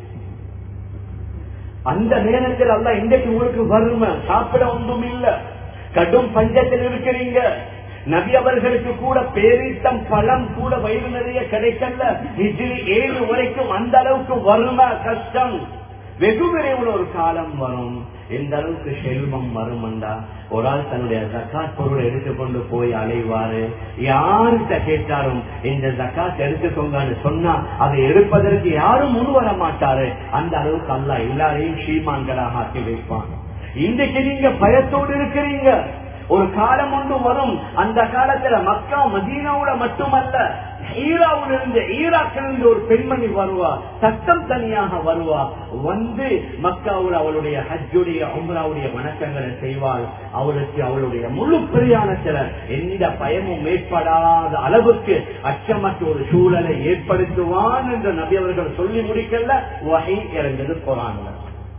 அந்த நேரத்தில் அல்ல இன்றைக்கு உங்களுக்கு வறுமை சாப்பிட ஒன்றும் இல்ல கடும் பஞ்சத்தில் இருக்கிறீங்க நபி அவர்களுக்கு கூட பேரீட்டம் பழம் கூட வயிறு நிறைய கிடைக்கல இதில் ஏழு வரைக்கும் அந்த அளவுக்கு வறுமை கஷ்டம் வெகு விரைவில் ஒரு காலம் வரும் எந்த அளவுக்கு செல்வம் வருமண்டா ஒரு ஆள் தன்னுடைய ஜக்காத் பொருள் எடுத்துக்கொண்டு போய் அலைவாரு யார்கிட்ட கேட்டாலும் இந்த ஜக்காத் எடுத்துக்கோங்கன்னு சொன்னா அதை எடுப்பதற்கு யாரும் முன் வர மாட்டாரு அந்த அளவுக்கு அல்ல எல்லாரையும் ஸ்ரீமான்களாக ஆக்கி வைப்பான் இன்றைக்கு நீங்க பயத்தோடு இருக்கிறீங்க ஒரு காலம் ஒன்று வரும் அந்த காலத்துல மக்கா மதீனாவோட மட்டுமல்ல ஈராவில் இருந்து ஈராக்கில் இருந்து ஒரு பெண்மணி வருவா சட்டம் தனியாக வருவா வந்து மக்காவில் அவளுடைய ஹஜ்ஜுடைய உம்ராவுடைய வணக்கங்களை செய்வாள் அவளுக்கு அவளுடைய முழு பிரயாணத்துல எந்த பயமும் ஏற்படாத அளவுக்கு அச்சமற்ற ஒரு சூழலை ஏற்படுத்துவான் என்று நபி அவர்கள் சொல்லி முடிக்கல வகை இறந்தது போறாங்க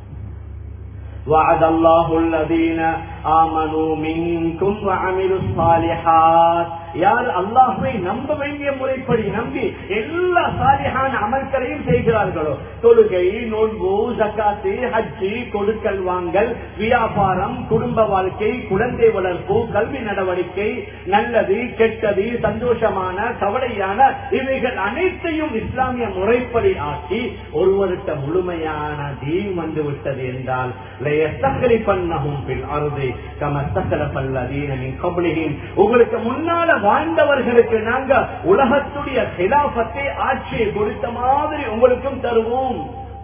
وعد الله الذين آمنوا منكم وعملوا الصالحات யார் அல்லாஹுவை நம்ப வேண்டிய முறைப்படி நம்பி எல்லா சாலியான அமல்களையும் செய்கிறார்களோ தொழுகை நோன்பு ஜக்காத்து ஹஜ்ஜி கொடுக்கல் வாங்கல் வியாபாரம் குடும்ப வாழ்க்கை குழந்தை வளர்ப்பு கல்வி நடவடிக்கை நல்லது கெட்டது சந்தோஷமான கவலையான இவைகள் அனைத்தையும் இஸ்லாமிய முறைப்படி ஆக்கி ஒருவருட்ட முழுமையான தீன் வந்து விட்டது என்றால் பண்ணகும் அருதை கமஸ்தகல பல்லதீனின் கபலிகின் உங்களுக்கு முன்னால வாழ்ந்தவர்களுக்கு நாங்க உலகத்துடைய சிலாபத்தை ஆட்சியை கொடுத்த மாதிரி உங்களுக்கும் தருவோம்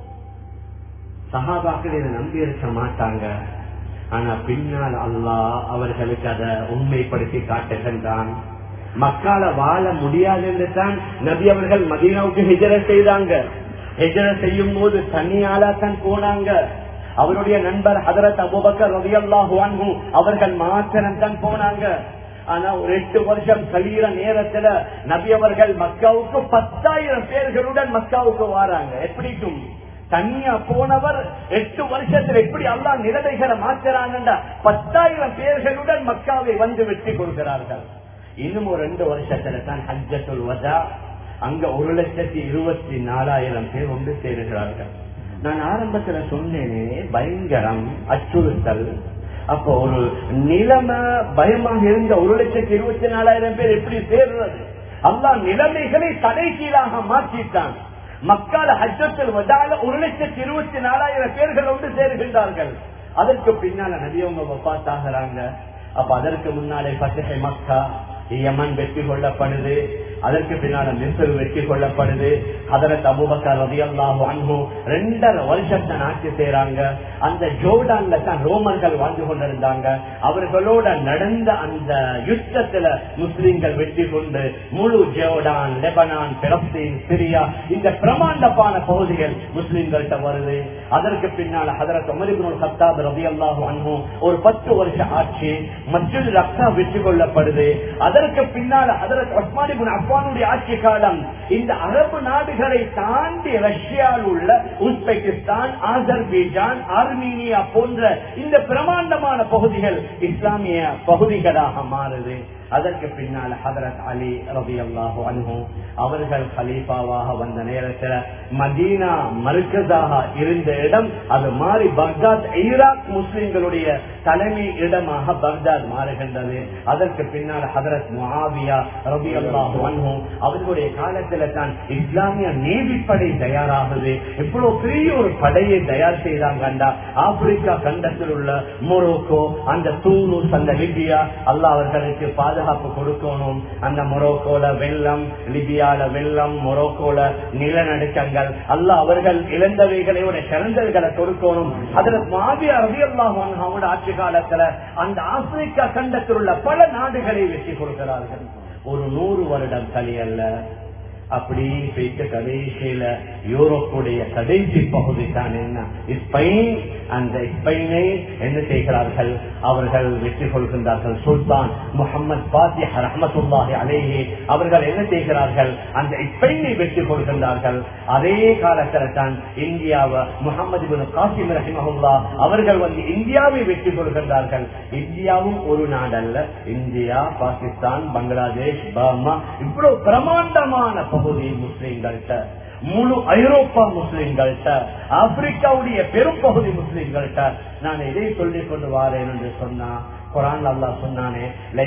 சகாபாக்கள் இதை நம்பி இருக்க மாட்டாங்க ஆனா பின்னால் அல்லாஹ் அவர்களுக்கு அதை உண்மைப்படுத்தி காட்டுகின்றான் மக்கால வாழ முடியாது என்று தான் நபி அவர்கள் மதீனாவுக்கு ஹிஜர செய்தாங்க ஹிஜர செய்யும் போது தனியாலா தான் போனாங்க அவருடைய நண்பர் ஹதரத் அபுபக்கர் ரவி அல்லாஹு அவர்கள் மாத்திரம் தான் போனாங்க ஆனா ஒரு எட்டு வருஷம் கழிகிற நேரத்துல நபி அவர்கள் மக்காவுக்கு பத்தாயிரம் பேர்களுடன் மக்காவுக்கு வராங்க எப்படிக்கும் தனியா போனவர் எட்டு வருஷத்துல எப்படி அல்லா நிலைமைகளை மாற்றுறாங்கண்டா பத்தாயிரம் பேர்களுடன் மக்காவை வந்து வெற்றி கொடுக்கிறார்கள் இன்னும் ஒரு ரெண்டு வருஷத்துல தான் ஹஜ்ஜத்துல் வஜா அங்க ஒரு லட்சத்தி இருபத்தி நாலாயிரம் பேர் ஒன்று சேருகிறார்கள் நான் ஆரம்பத்துல சொன்னேனே பயங்கரம் அச்சுறுத்தல் அப்போ ஒரு நிலைமை பயமாக இருந்த ஒரு லட்சத்தி இருபத்தி நாலாயிரம் பேர் எப்படி சேர்றது அல்லா நிலைமைகளை தலைகீழாக மாற்றிட்டான் மக்கால ஹஜ்ஜத்தில் வந்தால ஒரு லட்சத்தி இருபத்தி நாலாயிரம் பேர்கள் ஒன்று சேருகின்றார்கள் அதற்கு பின்னால நதியவங்க வப்பாத்தாகிறாங்க அப்ப அதற்கு முன்னாலே பத்திகை மக்கா யமன் வெற்றி கொள்ளப்படுது அதற்கு பின்னால மிஸ்ர் வெற்றி கொள்ளப்படுது அதற்கு அபுபக்கர் ரதி அல்லாஹு அன்பு ரெண்டரை வருஷத்தை ஆட்சி செய்யறாங்க அந்த ஜோர்டான்ல தான் ரோமர்கள் வாழ்ந்து கொண்டிருந்தாங்க அவர்களோட நடந்த அந்த யுத்தத்துல முஸ்லிம்கள் வெற்றி கொண்டு முழு ஜோர்டான் லெபனான் பெலஸ்தீன் சிரியா இந்த பிரமாண்டமான பகுதிகள் முஸ்லிம்கள்ட்ட வருது அதற்கு பின்னால ஹதரத் அமரிபுல் ஹத்தாப் ரதி அல்லாஹு அன்பு ஒரு பத்து வருஷ ஆட்சி மஸ்ஜித் ரக்ஷா வெற்றி கொள்ளப்படுது அதற்கு பின்னால ஹதரத் ஒஸ்மானிபுன் அப்பானுடைய ஆட்சி காலம் இந்த அரபு நாடுகளை தாண்டி ரஷ்யாவில் உள்ள உஸ்பெகிஸ்தான் ஆசர்பீஜான் ஆர்மீனியா போன்ற இந்த பிரமாண்டமான பகுதிகள் இஸ்லாமிய பகுதிகளாக மாறுது அதற்கு பின்னால் ஹதரத் அலி ரபி அல்லாஹு அனுகு அவர்கள் ஹலீஃபாவாக வந்த நேரத்தில் மதீனா மருக்கதாக இருந்த இடம் அது மாறி பக்தாத் ஈராக் முஸ்லிம்களுடைய தலைமை இடமாக பக்தாத் மாறுகின்றது அதற்கு பின்னால் ஹதரத் முஹாவியா ரபி அல்லாஹு அனுகு அவர்களுடைய காலத்தில் தான் இஸ்லாமிய நேவிப்படை தயாராகுது இவ்வளவு பெரிய ஒரு படையை தயார் செய்தாங்கண்டா ஆப்பிரிக்கா கண்டத்தில் உள்ள மொரோக்கோ அந்த தூனூஸ் அந்த லிபியா அல்லாஹ் அவர்களுக்கு பாதுகாப்பு பாதுகாப்பு கொடுக்கணும் அந்த மொரோக்கோல வெள்ளம் லிபியால வெள்ளம் மொரோக்கோல நிலநடுக்கங்கள் அல்ல அவர்கள் இழந்தவைகளோட சிறந்தவைகளை கொடுக்கணும் அதுல மாவிய ரவி அல்லாஹோட ஆட்சி காலத்துல அந்த ஆப்பிரிக்கா கண்டத்தில் உள்ள பல நாடுகளை வெற்றி கொடுக்கிறார்கள் ஒரு நூறு வருடம் கலியல்ல அப்படி போயிட்டு கடைசியில யூரோப்புடைய கடைசி பகுதி தான் என்ன ஸ்பெயின் அந்த ஸ்பெயினை என்ன செய்கிறார்கள் அவர்கள் வெற்றி கொள்கின்றார்கள் சுல்தான் முகமது பாத்தி ரஹமத்துல்லாஹி அலேஹி அவர்கள் என்ன செய்கிறார்கள் அந்த ஸ்பெயினை வெற்றி கொள்கின்றார்கள் அதே காலத்தில் தான் இந்தியாவை முகமது பின் காசிம் ரஹிமஹுல்லா அவர்கள் வந்து இந்தியாவை வெற்றி கொள்கின்றார்கள் இந்தியாவும் ஒரு நாடல்ல இந்தியா பாகிஸ்தான் பங்களாதேஷ் பர்மா இவ்வளவு பிரமாண்டமான பகுதி முஸ்லிம்கள்ட்ட முழு ஐரோப்பா முஸ்லிம்கள்ட்ட ஆப்பிரிக்காவுடைய பெரும் பகுதி முஸ்லிம்கள்ட்ட நான் எதை சொல்லிக் கொண்டு வாரேன் என்று சொன்னா குரான் அல்லா சொன்னானே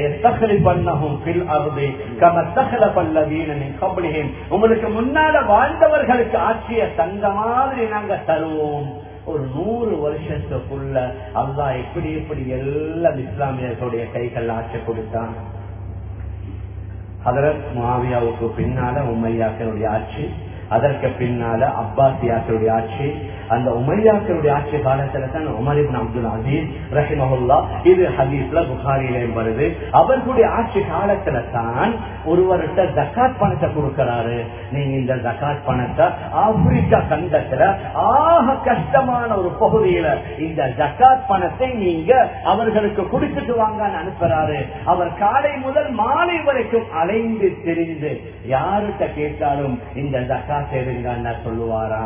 உங்களுக்கு முன்னால வாழ்ந்தவர்களுக்கு ஆட்சிய தந்த மாதிரி நாங்க தருவோம் ஒரு நூறு வருஷத்துக்குள்ள அல்லா எப்படி எப்படி எல்லாம் இஸ்லாமியர்களுடைய கைகள் ஆட்சி கொடுத்தான் ஹதரத் மாவியாவுக்கு பின்னால உமையாக்களுடைய ஆட்சி அதற்கு பின்னால அப்பாசியாக்களுடைய ஆட்சி அந்த உமையாக்களுடைய ஆட்சி காலத்துல தான் உமரிபின் அப்துல் அசீஸ் ரஹிமஹுல்லா இது ஹதீஸ்ல புகாரிலையும் வருது அவர்களுடைய ஆட்சி காலத்துல தான் ஒருவர்கிட்ட ஜக்காத் பணத்தை கொடுக்கிறாரு நீங்க இந்த ஜக்காத் பணத்தை ஆப்பிரிக்கா கண்டத்துல ஆக கஷ்டமான ஒரு பகுதியில இந்த ஜக்காத் பணத்தை நீங்க அவர்களுக்கு குடிச்சிட்டு வாங்கன்னு அனுப்புறாரு அவர் காலை முதல் மாலை வரைக்கும் அலைந்து தெரிந்து யாருகிட்ட கேட்டாலும் இந்த ஜக்காத் எடுங்கன்னு சொல்லுவாராம்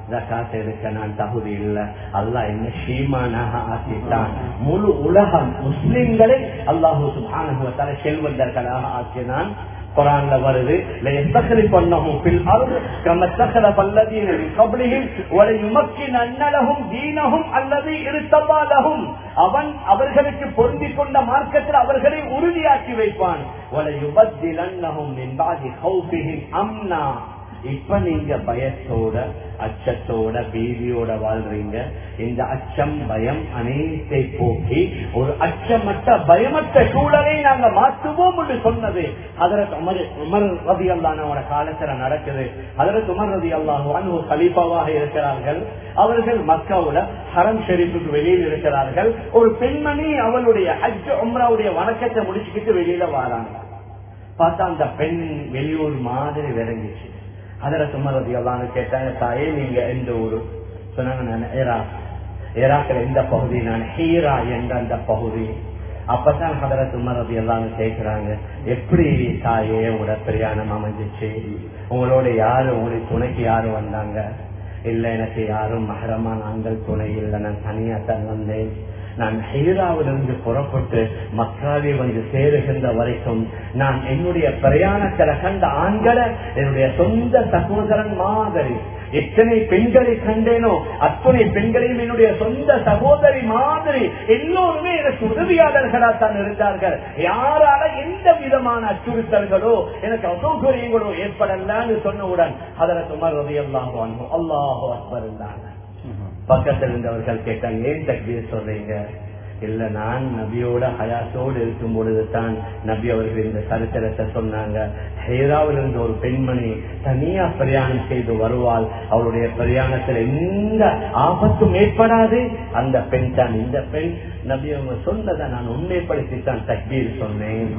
ஜக்காத் எடுக்க நான் தகுதி இல்லை அல்லாஹ் என்ன ஷீமானாக ஆக்கிட்டான் முழு உலகம் முஸ்லிம்களை அல்லாஹு சுபான செல்வந்தர்களாக ஆக்கினான் குரான்ல வருது لَيَسْتَخْلِفَنَّهُمْ فِي الْأَرْضِ كَمَا اسْتَخْلَفَ الَّذِينَ مِنْ قَبْلِهِمْ وَلَيُمَكِّنَنَّ لَهُمْ دِينَهُمْ الَّذِي ارْتَضَىٰ لَهُمْ அவன் அவர்களுக்கு பொருந்திக் கொண்ட மார்க்கத்தில் அவர்களை உறுதியாக்கி வைப்பான் وَلَيُبَدِّلَنَّهُمْ مِنْ بَعْدِ خَوْفِهِمْ أَمْنًا இப்ப நீங்க பயத்தோட அச்சத்தோட பீதியோட வாழ்றீங்க இந்த அச்சம் பயம் அனைத்தை போக்கி ஒரு அச்சமற்ற பயமற்ற சூழலை நாங்க மாற்றுவோம் என்று சொன்னது அதற்கு உமர் உமர் ரதி அல்லானோட காலத்துல நடக்குது அதற்கு உமர் ரதி அல்லாஹுவான் ஒரு கலீஃபாவாக இருக்கிறார்கள் அவர்கள் மக்காவுல ஹரம் ஷெரீஃபுக்கு வெளியில் இருக்கிறார்கள் ஒரு பெண்மணி அவளுடைய ஹஜ் உம்ராவுடைய வணக்கத்தை முடிச்சுக்கிட்டு வெளியில வராங்க பார்த்தா அந்த பெண் வெளியூர் மாதிரி விளங்கிச்சு அதுல சுமரதி எல்லாம் கேட்டாங்க தாயே நீங்க எந்த ஊரு சொன்னாங்க நான் ஈராக் ஈராக்ல எந்த பகுதி நான் ஹீரா என்ற அந்த பகுதி அப்பதான் ஹதர சுமரதி எல்லாம் கேட்கிறாங்க எப்படி தாயே உங்களோட பிரயாணம் அமைஞ்சிச்சு உங்களோட யாரு உங்களுக்கு துணைக்கு யாரு வந்தாங்க இல்ல எனக்கு யாரும் மகரமா நாங்கள் துணை இல்லை நான் தனியா தான் வந்தேன் நான் ஹீராவிலிருந்து புறப்பட்டு மக்காவை வந்து சேருகின்ற வரைக்கும் நான் என்னுடைய பிரயாணத்துல கண்ட ஆண்களை என்னுடைய சொந்த சகோதரன் மாதிரி எத்தனை பெண்களை கண்டேனோ அத்தனை பெண்களையும் என்னுடைய சொந்த சகோதரி மாதிரி எல்லோருமே எனக்கு உதவியாளர்களா தான் இருந்தார்கள் யாரால எந்த விதமான அச்சுறுத்தல்களோ எனக்கு அசௌகரியங்களோ ஏற்படலான்னு சொன்னவுடன் அதில் சுமார் உதயல்லாஹோ அல்லாஹோ அக்பர் இருந்தாங்க பக்கத்தில் இருந்தவர்கள் கேட்டாங்க ஏன் தக்பீர் சொல்றீங்க இல்ல நான் நபியோட ஹயாத்தோடு இருக்கும் பொழுதுதான் நபி அவர்கள் இந்த சரித்திரத்தை சொன்னாங்க ஹேராவில் இருந்த ஒரு பெண்மணி தனியா பிரயாணம் செய்து வருவாள் அவளுடைய பிரயாணத்தில் எந்த ஆபத்தும் ஏற்படாது அந்த பெண் தான் இந்த பெண் நபி அவங்க சொன்னதை நான் உண்மைப்படுத்தித்தான் தக்பீர் சொன்னேன்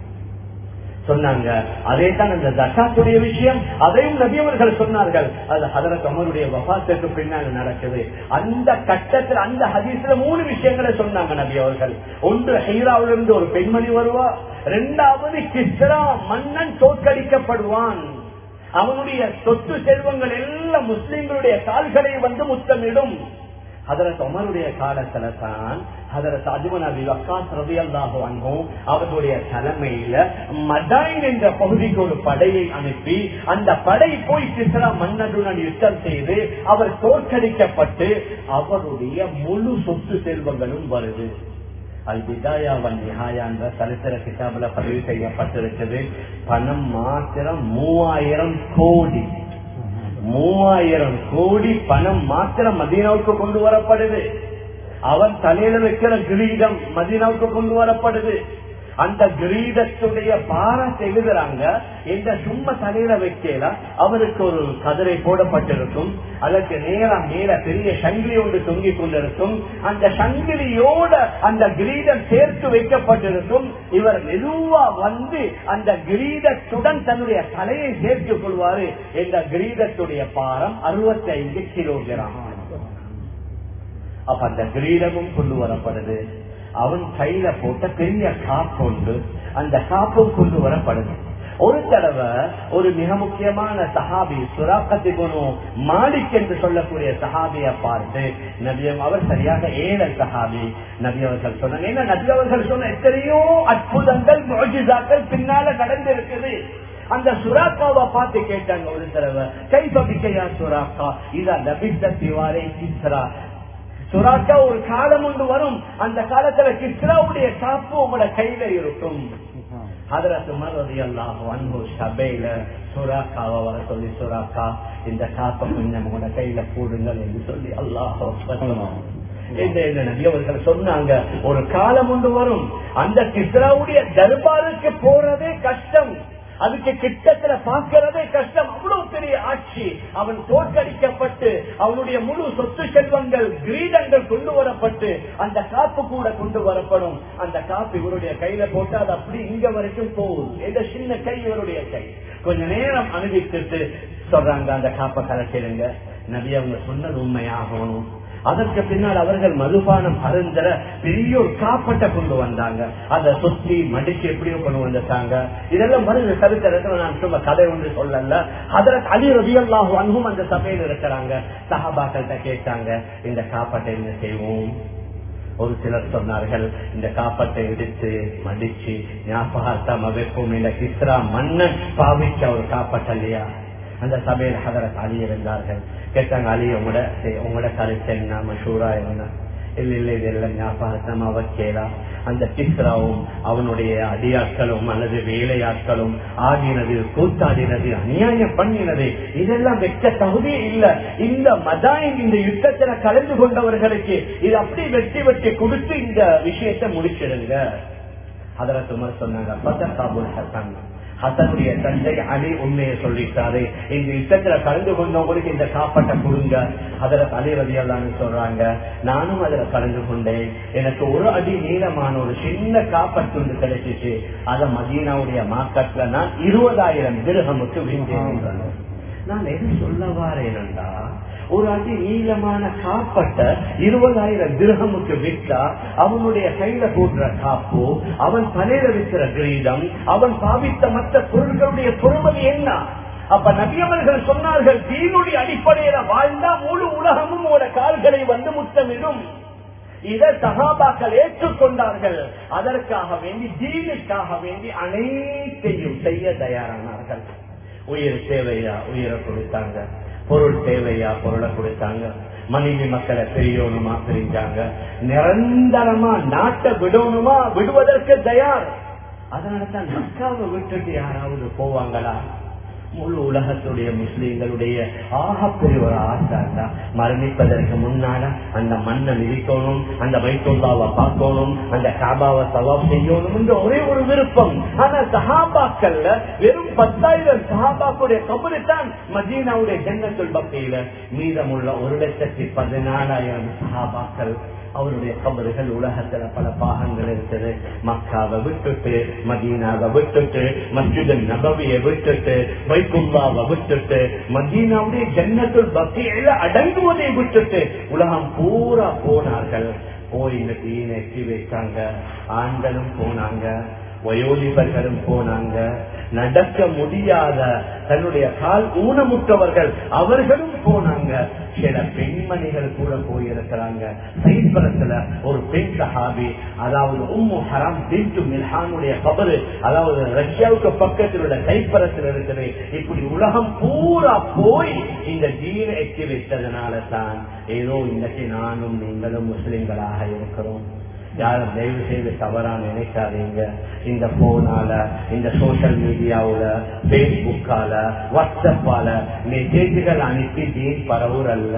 சொன்னாங்க அதே தான் அந்த ஜக்காத்துடைய விஷயம் அதையும் நபியவர்கள் சொன்னார்கள் அது ஹதரத் அமருடைய வபாத்துக்கு பின்னால் நடக்குது அந்த கட்டத்தில் அந்த ஹதீஸ்ல மூணு விஷயங்களை சொன்னாங்க நபி அவர்கள் ஒன்று ஹைராவிலிருந்து ஒரு பெண்மணி வருவா இரண்டாவது கிஸ்ரா மன்னன் தோற்கடிக்கப்படுவான் அவனுடைய சொத்து செல்வங்கள் எல்லாம் முஸ்லிம்களுடைய கால்களை வந்து முத்தமிடும் அதற்கு அமருடைய காலத்துல தான் அதற்கு அஜுமனபி வக்காஸ் ரவி அல்லாஹோ அன்போம் அவர்களுடைய தலைமையில மடாயின் என்ற பகுதிக்கு ஒரு படையை அனுப்பி அந்த படை போய் கிருஷ்ணா மன்னனுடன் யுத்தம் செய்து அவர் தோற்கடிக்கப்பட்டு அவருடைய முழு சொத்து செல்வங்களும் வருது அல் விதாயாவன் நிஹாயா என்ற சரித்திர கிதாபில் பதிவு செய்யப்பட்டிருக்கிறது பணம் மாத்திரம் மூவாயிரம் கோடி மூவாயிரம் கோடி பணம் மாத்திரம் மதீனாவுக்கு கொண்டு வரப்படுது அவன் தலையில வைக்கிற கிரீடம் மதீனாவுக்கு கொண்டு வரப்படுது அந்த கிரீடத்துடைய பாரத்தை எழுதுறாங்க இந்த சும்மா தலையில வைக்கல அவருக்கு ஒரு கதிரை போடப்பட்டிருக்கும் அதற்கு நேரம் மேல பெரிய சங்கிலி ஒன்று தொங்கிக் கொண்டிருக்கும் அந்த சங்கிலியோட அந்த கிரீடம் சேர்த்து வைக்கப்பட்டிருக்கும் இவர் மெதுவா வந்து அந்த கிரீடத்துடன் தன்னுடைய தலையை சேர்த்துக் கொள்வாரு இந்த கிரீடத்துடைய பாரம் அறுபத்தி ஐந்து கிலோகிராம் அப்ப அந்த கிரீடமும் கொண்டு வரப்படுது அவன் கையில போட்ட பெரிய காப்பு உண்டு அந்த காப்பும் கொண்டு வரப்படுது ஒரு தடவை ஒரு மிக முக்கியமான சஹாபி சுராக்கத்தை போனும் மாலிக் என்று சொல்லக்கூடிய சஹாபியை பார்த்து நபியம் அவர் சரியாக ஏழை சஹாபி நபி அவர்கள் சொன்னாங்க ஏன்னா நபி அவர்கள் சொன்ன எத்தனையோ அற்புதங்கள் மோஜிதாக்கள் பின்னால நடந்திருக்குது அந்த சுராக்காவை பார்த்து கேட்டாங்க ஒரு தடவை கை பபிக்கையா சுராக்கா இதா நபித்த திவாரே கிஸ்ரா சுராக்கா ஒரு காலம் ஒன்று வரும் அந்த காலத்துல கிஸ்ராவுடைய காப்பு உங்களோட கையில இருக்கும் அதுல சுமரதி எல்லாம் அன்பு சபையில சுராக்காவை வர சொல்லி சுராக்கா இந்த காப்பை கொஞ்சம் உங்களோட கையில போடுங்கள் என்று சொல்லி அல்லாஹோ அவர்கள் சொன்னாங்க ஒரு காலம் ஒன்று வரும் அந்த கிஸ்ராவுடைய தர்பாருக்கு போறதே கஷ்டம் அதுக்கு கிட்டத்துல பார்க்கிறதே கஷ்டம் அவ்வளவு பெரிய ஆட்சி அவன் தோற்கடிக்கப்பட்டு அவனுடைய முழு சொத்து செல்வங்கள் கிரீடங்கள் கொண்டு வரப்பட்டு அந்த காப்பு கூட கொண்டு வரப்படும் அந்த காப்பு இவருடைய கையில போட்டு அது அப்படி இங்க வரைக்கும் போகும் எந்த சின்ன கை இவருடைய கை கொஞ்ச நேரம் அனுபவித்துட்டு சொல்றாங்க அந்த காப்பை கலக்கிடுங்க நபி அவங்க சொன்னது உண்மையாகணும் அதற்கு பின்னால் அவர்கள் மதுபானம் அருந்தர பெரிய ஒரு காப்பட்டை கொண்டு வந்தாங்க அதை சுத்தி மடிச்சு எப்படியோ கொண்டு வந்துட்டாங்க இதெல்லாம் வருது சரித்திரத்துல நான் சும்மா கதை ஒன்று சொல்லல அதற்கு அலி ரதியல்லாஹு அன்பும் அந்த சபையில் இருக்கிறாங்க சஹாபாக்கள்கிட்ட கேட்டாங்க இந்த காப்பட்டை என்ன செய்வோம் ஒரு சிலர் சொன்னார்கள் இந்த காப்பட்டை எடுத்து மடிச்சு ஞாபகார்த்தம் வைப்போம் இந்த கிஸ்ரா மன்னன் பாவிச்ச ஒரு காப்பட்டை இல்லையா அந்த சபையில் ஹதரத் அலி இருந்தார்கள் கேட்டாங்க அலி உங்களோட உங்களோட கருத்து என்ன மஷூரா என்ன இல்ல இல்ல இதெல்லாம் ஞாபகத்தமா வைக்கலாம் அந்த கிஸ்ராவும் அவனுடைய அடியாட்களும் அல்லது வேலையாட்களும் ஆடினது கூத்தாடினது அநியாயம் பண்ணினது இதெல்லாம் வெட்ட தகுதியே இல்ல இந்த மதாயின் இந்த யுத்தத்துல கலந்து கொண்டவர்களுக்கு இது அப்படி வெட்டி வெட்டி கொடுத்து இந்த விஷயத்தை முடிச்சிடுங்க அதர சுமர் சொன்னாங்க பதக்காபுல் ஹசன் ஹசனுடைய தந்தை அலி உண்மையை சொல்லிட்டாரு இந்த யுத்தத்துல கலந்து கொண்டவங்களுக்கு இந்த காப்பாட்ட கொடுங்க அதுல அலி ரதியல்லான்னு சொல்றாங்க நானும் அதுல கலந்து கொண்டேன் எனக்கு ஒரு அடி நீளமான ஒரு சின்ன காப்பட்டு கிடைச்சிச்சு அத மதீனாவுடைய மார்க்கெட்ல நான் இருபதாயிரம் திருகமுக்கு வீண்டேன் நான் எது சொல்ல வாரேனண்டா ஒரு அடி நீளமான காப்பட்ட இருபதாயிரம் திருகமுக்கு விற்றா அவனுடைய கையில போடுற காப்பு அவன் தலையில விற்கிற கிரீடம் அவன் பாவித்த மற்ற பொருள்களுடைய பொறுமதி என்ன அப்ப நபியவர்கள் சொன்னார்கள் தீனுடைய அடிப்படையில வாழ்ந்தா முழு உலகமும் உங்களோட கால்களை வந்து முத்தமிடும் இதை சகாபாக்கள் ஏற்றுக்கொண்டார்கள் அதற்காக வேண்டி தீனுக்காக வேண்டி அனைத்தையும் செய்ய தயாரானார்கள் உயிர் தேவையா உயிரை கொடுத்தாங்க பொருள் தேவையா பொருளை கொடுத்தாங்க மனைவி மக்களை பிரியணுமா பிரிஞ்சாங்க நிரந்தரமா நாட்டை விடணுமா விடுவதற்கு தயார் அதனாலதான் மக்காவை விட்டுட்டு யாராவது போவாங்களா முழு உலகத்துடைய முஸ்லீம்களுடைய ஆகப்பெரிய ஒரு ஆசை மரணிப்பதற்கு முன்னால அந்த மண்ணை மிதிக்கணும் அந்த வைத்தோல்லாவை பார்க்கணும் அந்த காபாவை சவாப் செய்யணும் என்ற ஒரே ஒரு விருப்பம் ஆனா சஹாபாக்கள்ல வெறும் பத்தாயிரம் சஹாபாக்குடைய கபரு தான் மதீனாவுடைய ஜன்னத்துள் பக்தியில மீதமுள்ள ஒரு லட்சத்தி பதினாலாயிரம் சஹாபாக்கள் அவருடைய கபறுகள் உலகத்துல பல பாகங்கள் இருக்குது மக்காவை விட்டுட்டு மதீனாவை விட்டுட்டு மஸ்ஜித் நபவியை விட்டுட்டு வைகுல்லாவை விட்டுட்டு மதீனாவுடைய ஜன்னத்துள் பக்தியில அடங்குவதை விட்டுட்டு உலகம் பூரா போனார்கள் போய் இந்த தீனை எட்டி வைத்தாங்க ஆண்களும் போனாங்க வயோதிபர்களும் போனாங்க நடக்க முடியாத தன்னுடைய கால் ஊனமுற்றவர்கள் அவர்களும் போனாங்க சில பெண்மணிகள் கூட போயிருக்கிறாங்க சைப்பரத்துல ஒரு பெண் சஹாபி அதாவது உம்மு ஹரம் பிந்து மில்ஹானுடைய கபரு அதாவது ரஷ்யாவுக்கு பக்கத்தில் உள்ள சைப்பரத்தில் இருக்குது இப்படி உலகம் பூரா போய் இந்த ஜீன எட்டி வைத்ததுனால தான் ஏதோ இன்னைக்கு நானும் நீங்களும் முஸ்லிம்களாக இருக்கிறோம் யாரும் தயவு செய்து தவறா நினைக்காதீங்க இந்த போனால இந்த சோசியல் மீடியாவுல பேஸ்புக்கால வாட்ஸ்அப்பால மெசேஜ்கள் அனுப்பி தீன் பரவுறல்ல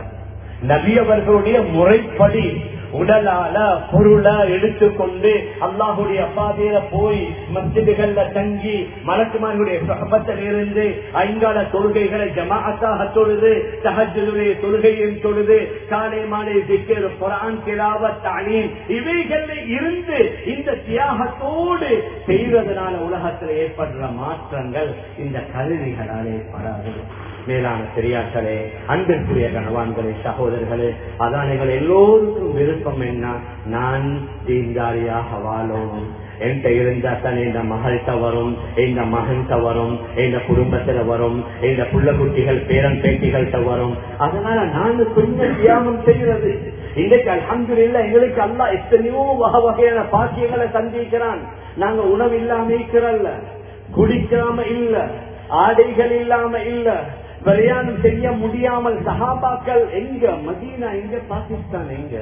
நபியவர்களுடைய முறைப்படி உடலால பொருளை எடுத்துக்கொண்டு அல்லாஹுடைய பாதையில போய் மஸ்ஜிதுகள்ல தங்கி மலக்குமார்களுடைய சகபத்தில் இருந்து ஐங்கால தொழுகைகளை ஜமாஅத்தாக தொழுது தஹஜுடைய தொழுகையும் தொழுது காலை மாலை திக்கர் குரான் கிராவத் அணீம் இவைகள்ல இருந்து இந்த தியாகத்தோடு செய்வதனால உலகத்தில் ஏற்படுற மாற்றங்கள் இந்த கருவிகளால் ஏற்படாது மேலான பெரியார்களே அன்பிற்குரிய கணவான்களே சகோதரர்களே அதானைகள் எல்லோருக்கும் விருப்பம் என்ன நான் தீண்டாரியாக வாழணும் என்கிட்ட இருந்தா தான் இந்த மகள்கிட்ட வரும் இந்த மகன்கிட்ட வரும் இந்த குடும்பத்துல வரும் இந்த புள்ள குட்டிகள் பேரன் பேட்டிகள்கிட்ட வரும் அதனால நான் கொஞ்சம் தியாகம் செய்யறது இன்றைக்கு அலமது இல்ல எங்களுக்கு அல்ல எத்தனையோ வகை வகையான பாக்கியங்களை சந்திக்கிறான் நாங்க உணவு இல்லாம இருக்கிறல்ல குடிக்காம இல்ல ஆடைகள் இல்லாம இல்ல பிரயாணம் செய்ய முடியாமல் சஹாபாக்கள் எங்க மதீனா எங்க பாகிஸ்தான் எங்க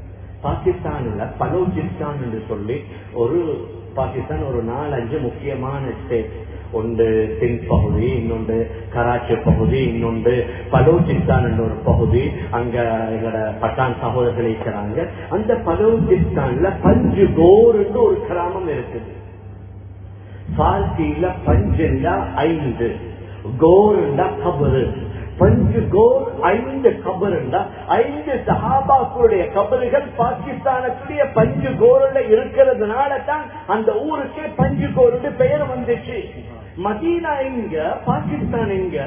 பாகிஸ்தான்ல பலோச்சிஸ்தான் என்று சொல்லி ஒரு பாகிஸ்தான் ஒரு நாலஞ்சு முக்கியமான ஸ்டேட் ஒன்று சிந்த் பகுதி இன்னொன்று கராச்சி பகுதி இன்னொன்று பலோச்சிஸ்தான் என்ற ஒரு பகுதி அங்க எங்களோட பட்டான் சகோதரர்கள் இருக்கிறாங்க அந்த பலோச்சிஸ்தான்ல பஞ்சு கோர் என்று ஒரு கிராமம் இருக்குது பார்த்தியில பஞ்சுண்டா ஐந்து கோருண்டா கபரு பஞ்சு கோர் ஐந்து கபருண்டா ஐந்து சஹாபாக்களுடைய கபறுகள் பாகிஸ்தானத்துடைய பஞ்சு கோருல இருக்கிறதுனால தான் அந்த ஊருக்கே பஞ்சு கோருடைய பெயர் வந்துச்சு மதீனா எங்க பாகிஸ்தான் எங்க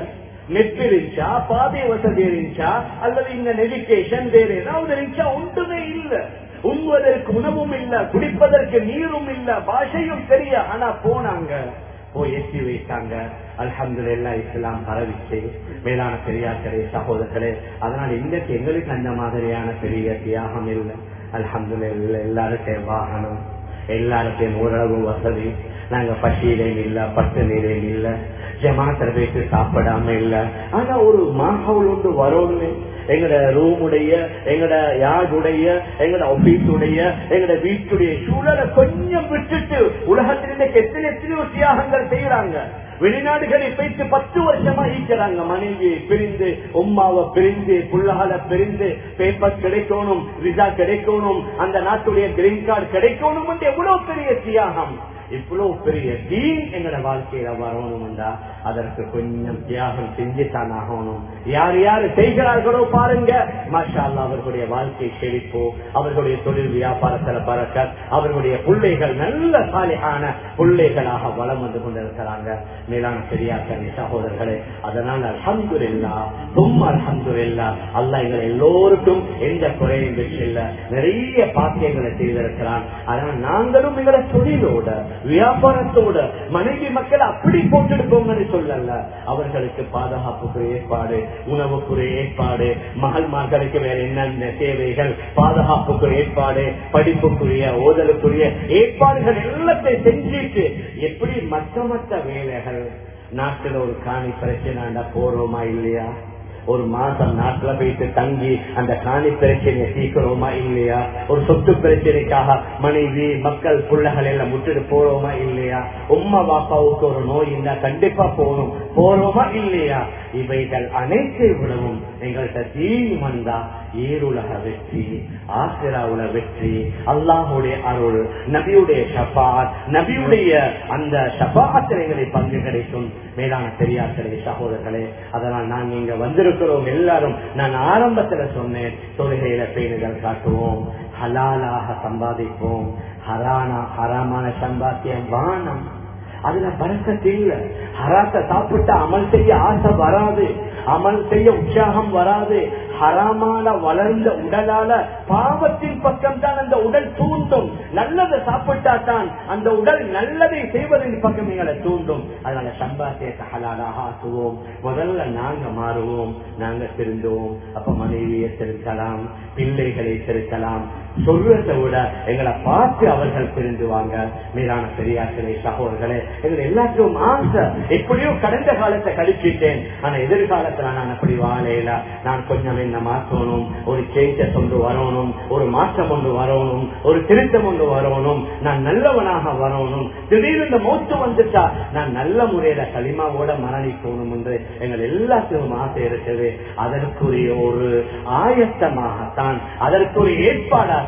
நெட் இருந்துச்சா பாதை வசதி இருந்துச்சா அல்லது இந்த எஜுகேஷன் வேற ஏதாவது இருந்துச்சா ஒன்றுமே இல்ல உண்பதற்கு உணவும் இல்ல குடிப்பதற்கு நீரும் இல்ல பாஷையும் தெரிய ஆனா போனாங்க போய் எட்டி வைத்தாங்க அல்ஹம்துலில்லா இஸ்லாம் பரவிச்சு மேலான பெரியார்களே சகோதரர்களே அதனால இன்றைக்கு எங்களுக்கு அந்த மாதிரியான பெரிய தியாகம் இல்லை அல்ஹம்துலில்லா எல்லாருக்கும் வாகனம் எல்லாருக்கும் ஓரளவு வசதி நாங்க பசியிலையும் இல்ல பட்டு நீரையும் இல்ல ஜமாத்திர போயிட்டு சாப்பிடாம இல்ல ஆனா ஒரு மாஹவுல் ஒன்று வரும்னு எங்கட ரூமுடைய எங்கட யாருடைய எங்கட ஆபீஸ் உடைய எங்கட வீட்டுடைய சூழலை கொஞ்சம் விட்டுட்டு உலகத்திலிருந்து எத்தனை எத்தனையோ தியாகங்கள் செய்யறாங்க வெளிநாடுகளில் போயிட்டு பத்து வருஷமா ஈக்கிறாங்க மனைவியை பிரிந்து உம்மாவை பிரிந்து புள்ளகால பிரிந்து பேப்பர் கிடைக்கணும் விசா கிடைக்கணும் அந்த நாட்டுடைய கிரீன் கார்டு கிடைக்கணும் என்று எவ்வளவு பெரிய தியாகம் இவ்வளவு பெரிய தீன் எங்கட வாழ்க்கையில வரணும்டா அதற்கு கொஞ்சம் தியாகம் செஞ்சுத்தான் ஆகணும் யார் யார் செய்கிறார்களோ பாருங்க மாஷா அல்லா அவர்களுடைய வாழ்க்கை செழிப்போ அவர்களுடைய தொழில் வியாபாரத்துல பறக்க அவர்களுடைய பிள்ளைகள் நல்ல சாலிகான பிள்ளைகளாக வளம் வந்து கொண்டிருக்கிறாங்க மேலான பெரியாக்கள் சகோதரர்களே அதனால் அல்ஹந்து இல்லா தும் அல்ஹந்து இல்லா அல்ல எங்கள் எல்லோருக்கும் எந்த குறையும் இல்லை நிறைய பாக்கியங்களை செய்திருக்கிறான் ஆனால் நாங்களும் எங்களை தொழிலோட வியாபாரத்தோட மனைவி மக்கள் அப்படி போட்டெடுப்போங்கன்னு சொல்லல அவர்களுக்கு பாதுகாப்புக்குரிய ஏற்பாடு உணவுக்குரிய ஏற்பாடு மகள்மார்களுக்கு வேற என்னென்ன தேவைகள் பாதுகாப்புக்குரிய ஏற்பாடு படிப்புக்குரிய ஓதலுக்குரிய ஏற்பாடுகள் எல்லாத்தையும் செஞ்சுட்டு எப்படி மற்ற மற்ற வேலைகள் நாட்டில் ஒரு காணி பிரச்சனை போறோமா இல்லையா ஒரு மாசம் நாட்டுல போயிட்டு தங்கி அந்த காணி பிரச்சனையை தீக்கிறோமா இல்லையா ஒரு சொத்து பிரச்சனைக்காக மனைவி மக்கள் பிள்ளைகள் எல்லாம் முட்டுட்டு போறோமா இல்லையா உம்மா பாப்பாவுக்கு ஒரு நோய் இருந்தா கண்டிப்பா போகணும் போறோமா இல்லையா இவைகள் அனைத்தை விடவும் எங்கள்கிட்ட தீ வந்தா ஏருலக வெற்றி ஆசிராவுல வெற்றி அல்லாஹுடைய அருள் நபியுடைய ஷபாத் நபியுடைய அந்த ஷபாத்தில் எங்களை பங்கு கிடைக்கும் மேலான பெரியார்களே சகோதரர்களே அதனால் நான் இங்க வந்திருக்கிறோம் எல்லாரும் நான் ஆரம்பத்துல சொன்னேன் தொழுகையில பேணுதல் காட்டுவோம் ஹலாலாக சம்பாதிப்போம் ஹரானா ஹராமான சம்பாத்தியம் வானம் அதுல பறக்கத்து இல்ல ஹராத்த சாப்பிட்டு அமல் செய்ய ஆசை வராது அமல் செய்ய உற்சாகம் வராது ஹராமான வளர்ந்த உடலால பாவத்தின் பக்கம் தான் அந்த உடல் தூண்டும் நல்லதை சாப்பிட்டா தான் அந்த உடல் நல்லதை செய்வதன் பக்கம் எங்களை தூண்டும் அதனால சம்பாத்தியத்தை ஹலாலாக ஆக்குவோம் முதல்ல நாங்க மாறுவோம் நாங்க திருந்துவோம் அப்ப மனைவியை திருத்தலாம் பிள்ளைகளை திருத்தலாம் சொல்றதை விட எங்களை பார்த்து அவர்கள் திருந்துவாங்க மீதான பெரியார்களே சகோதரர்களே எங்களை எல்லாத்துக்கும் ஆசை எப்படியோ கடந்த காலத்தை கழிச்சிட்டேன் ஆனா எதிர்காலத்துல நான் அப்படி வாழையில நான் கொஞ்சம் என்ன மாற்றணும் ஒரு சேஞ்சஸ் ஒன்று வரணும் ஒரு மாற்றம் ஒன்று வரணும் ஒரு திருத்தம் ஒன்று வரணும் நான் நல்லவனாக வரணும் திடீர்னு இந்த மௌத்து வந்துட்டா நான் நல்ல முறையில களிமாவோட மரணிக்கணும் என்று எங்கள் எல்லாத்துக்கும் ஆசை இருக்குது அதற்குரிய ஒரு ஆயத்தமாகத்தான் அதற்குரிய ஏற்பாடாக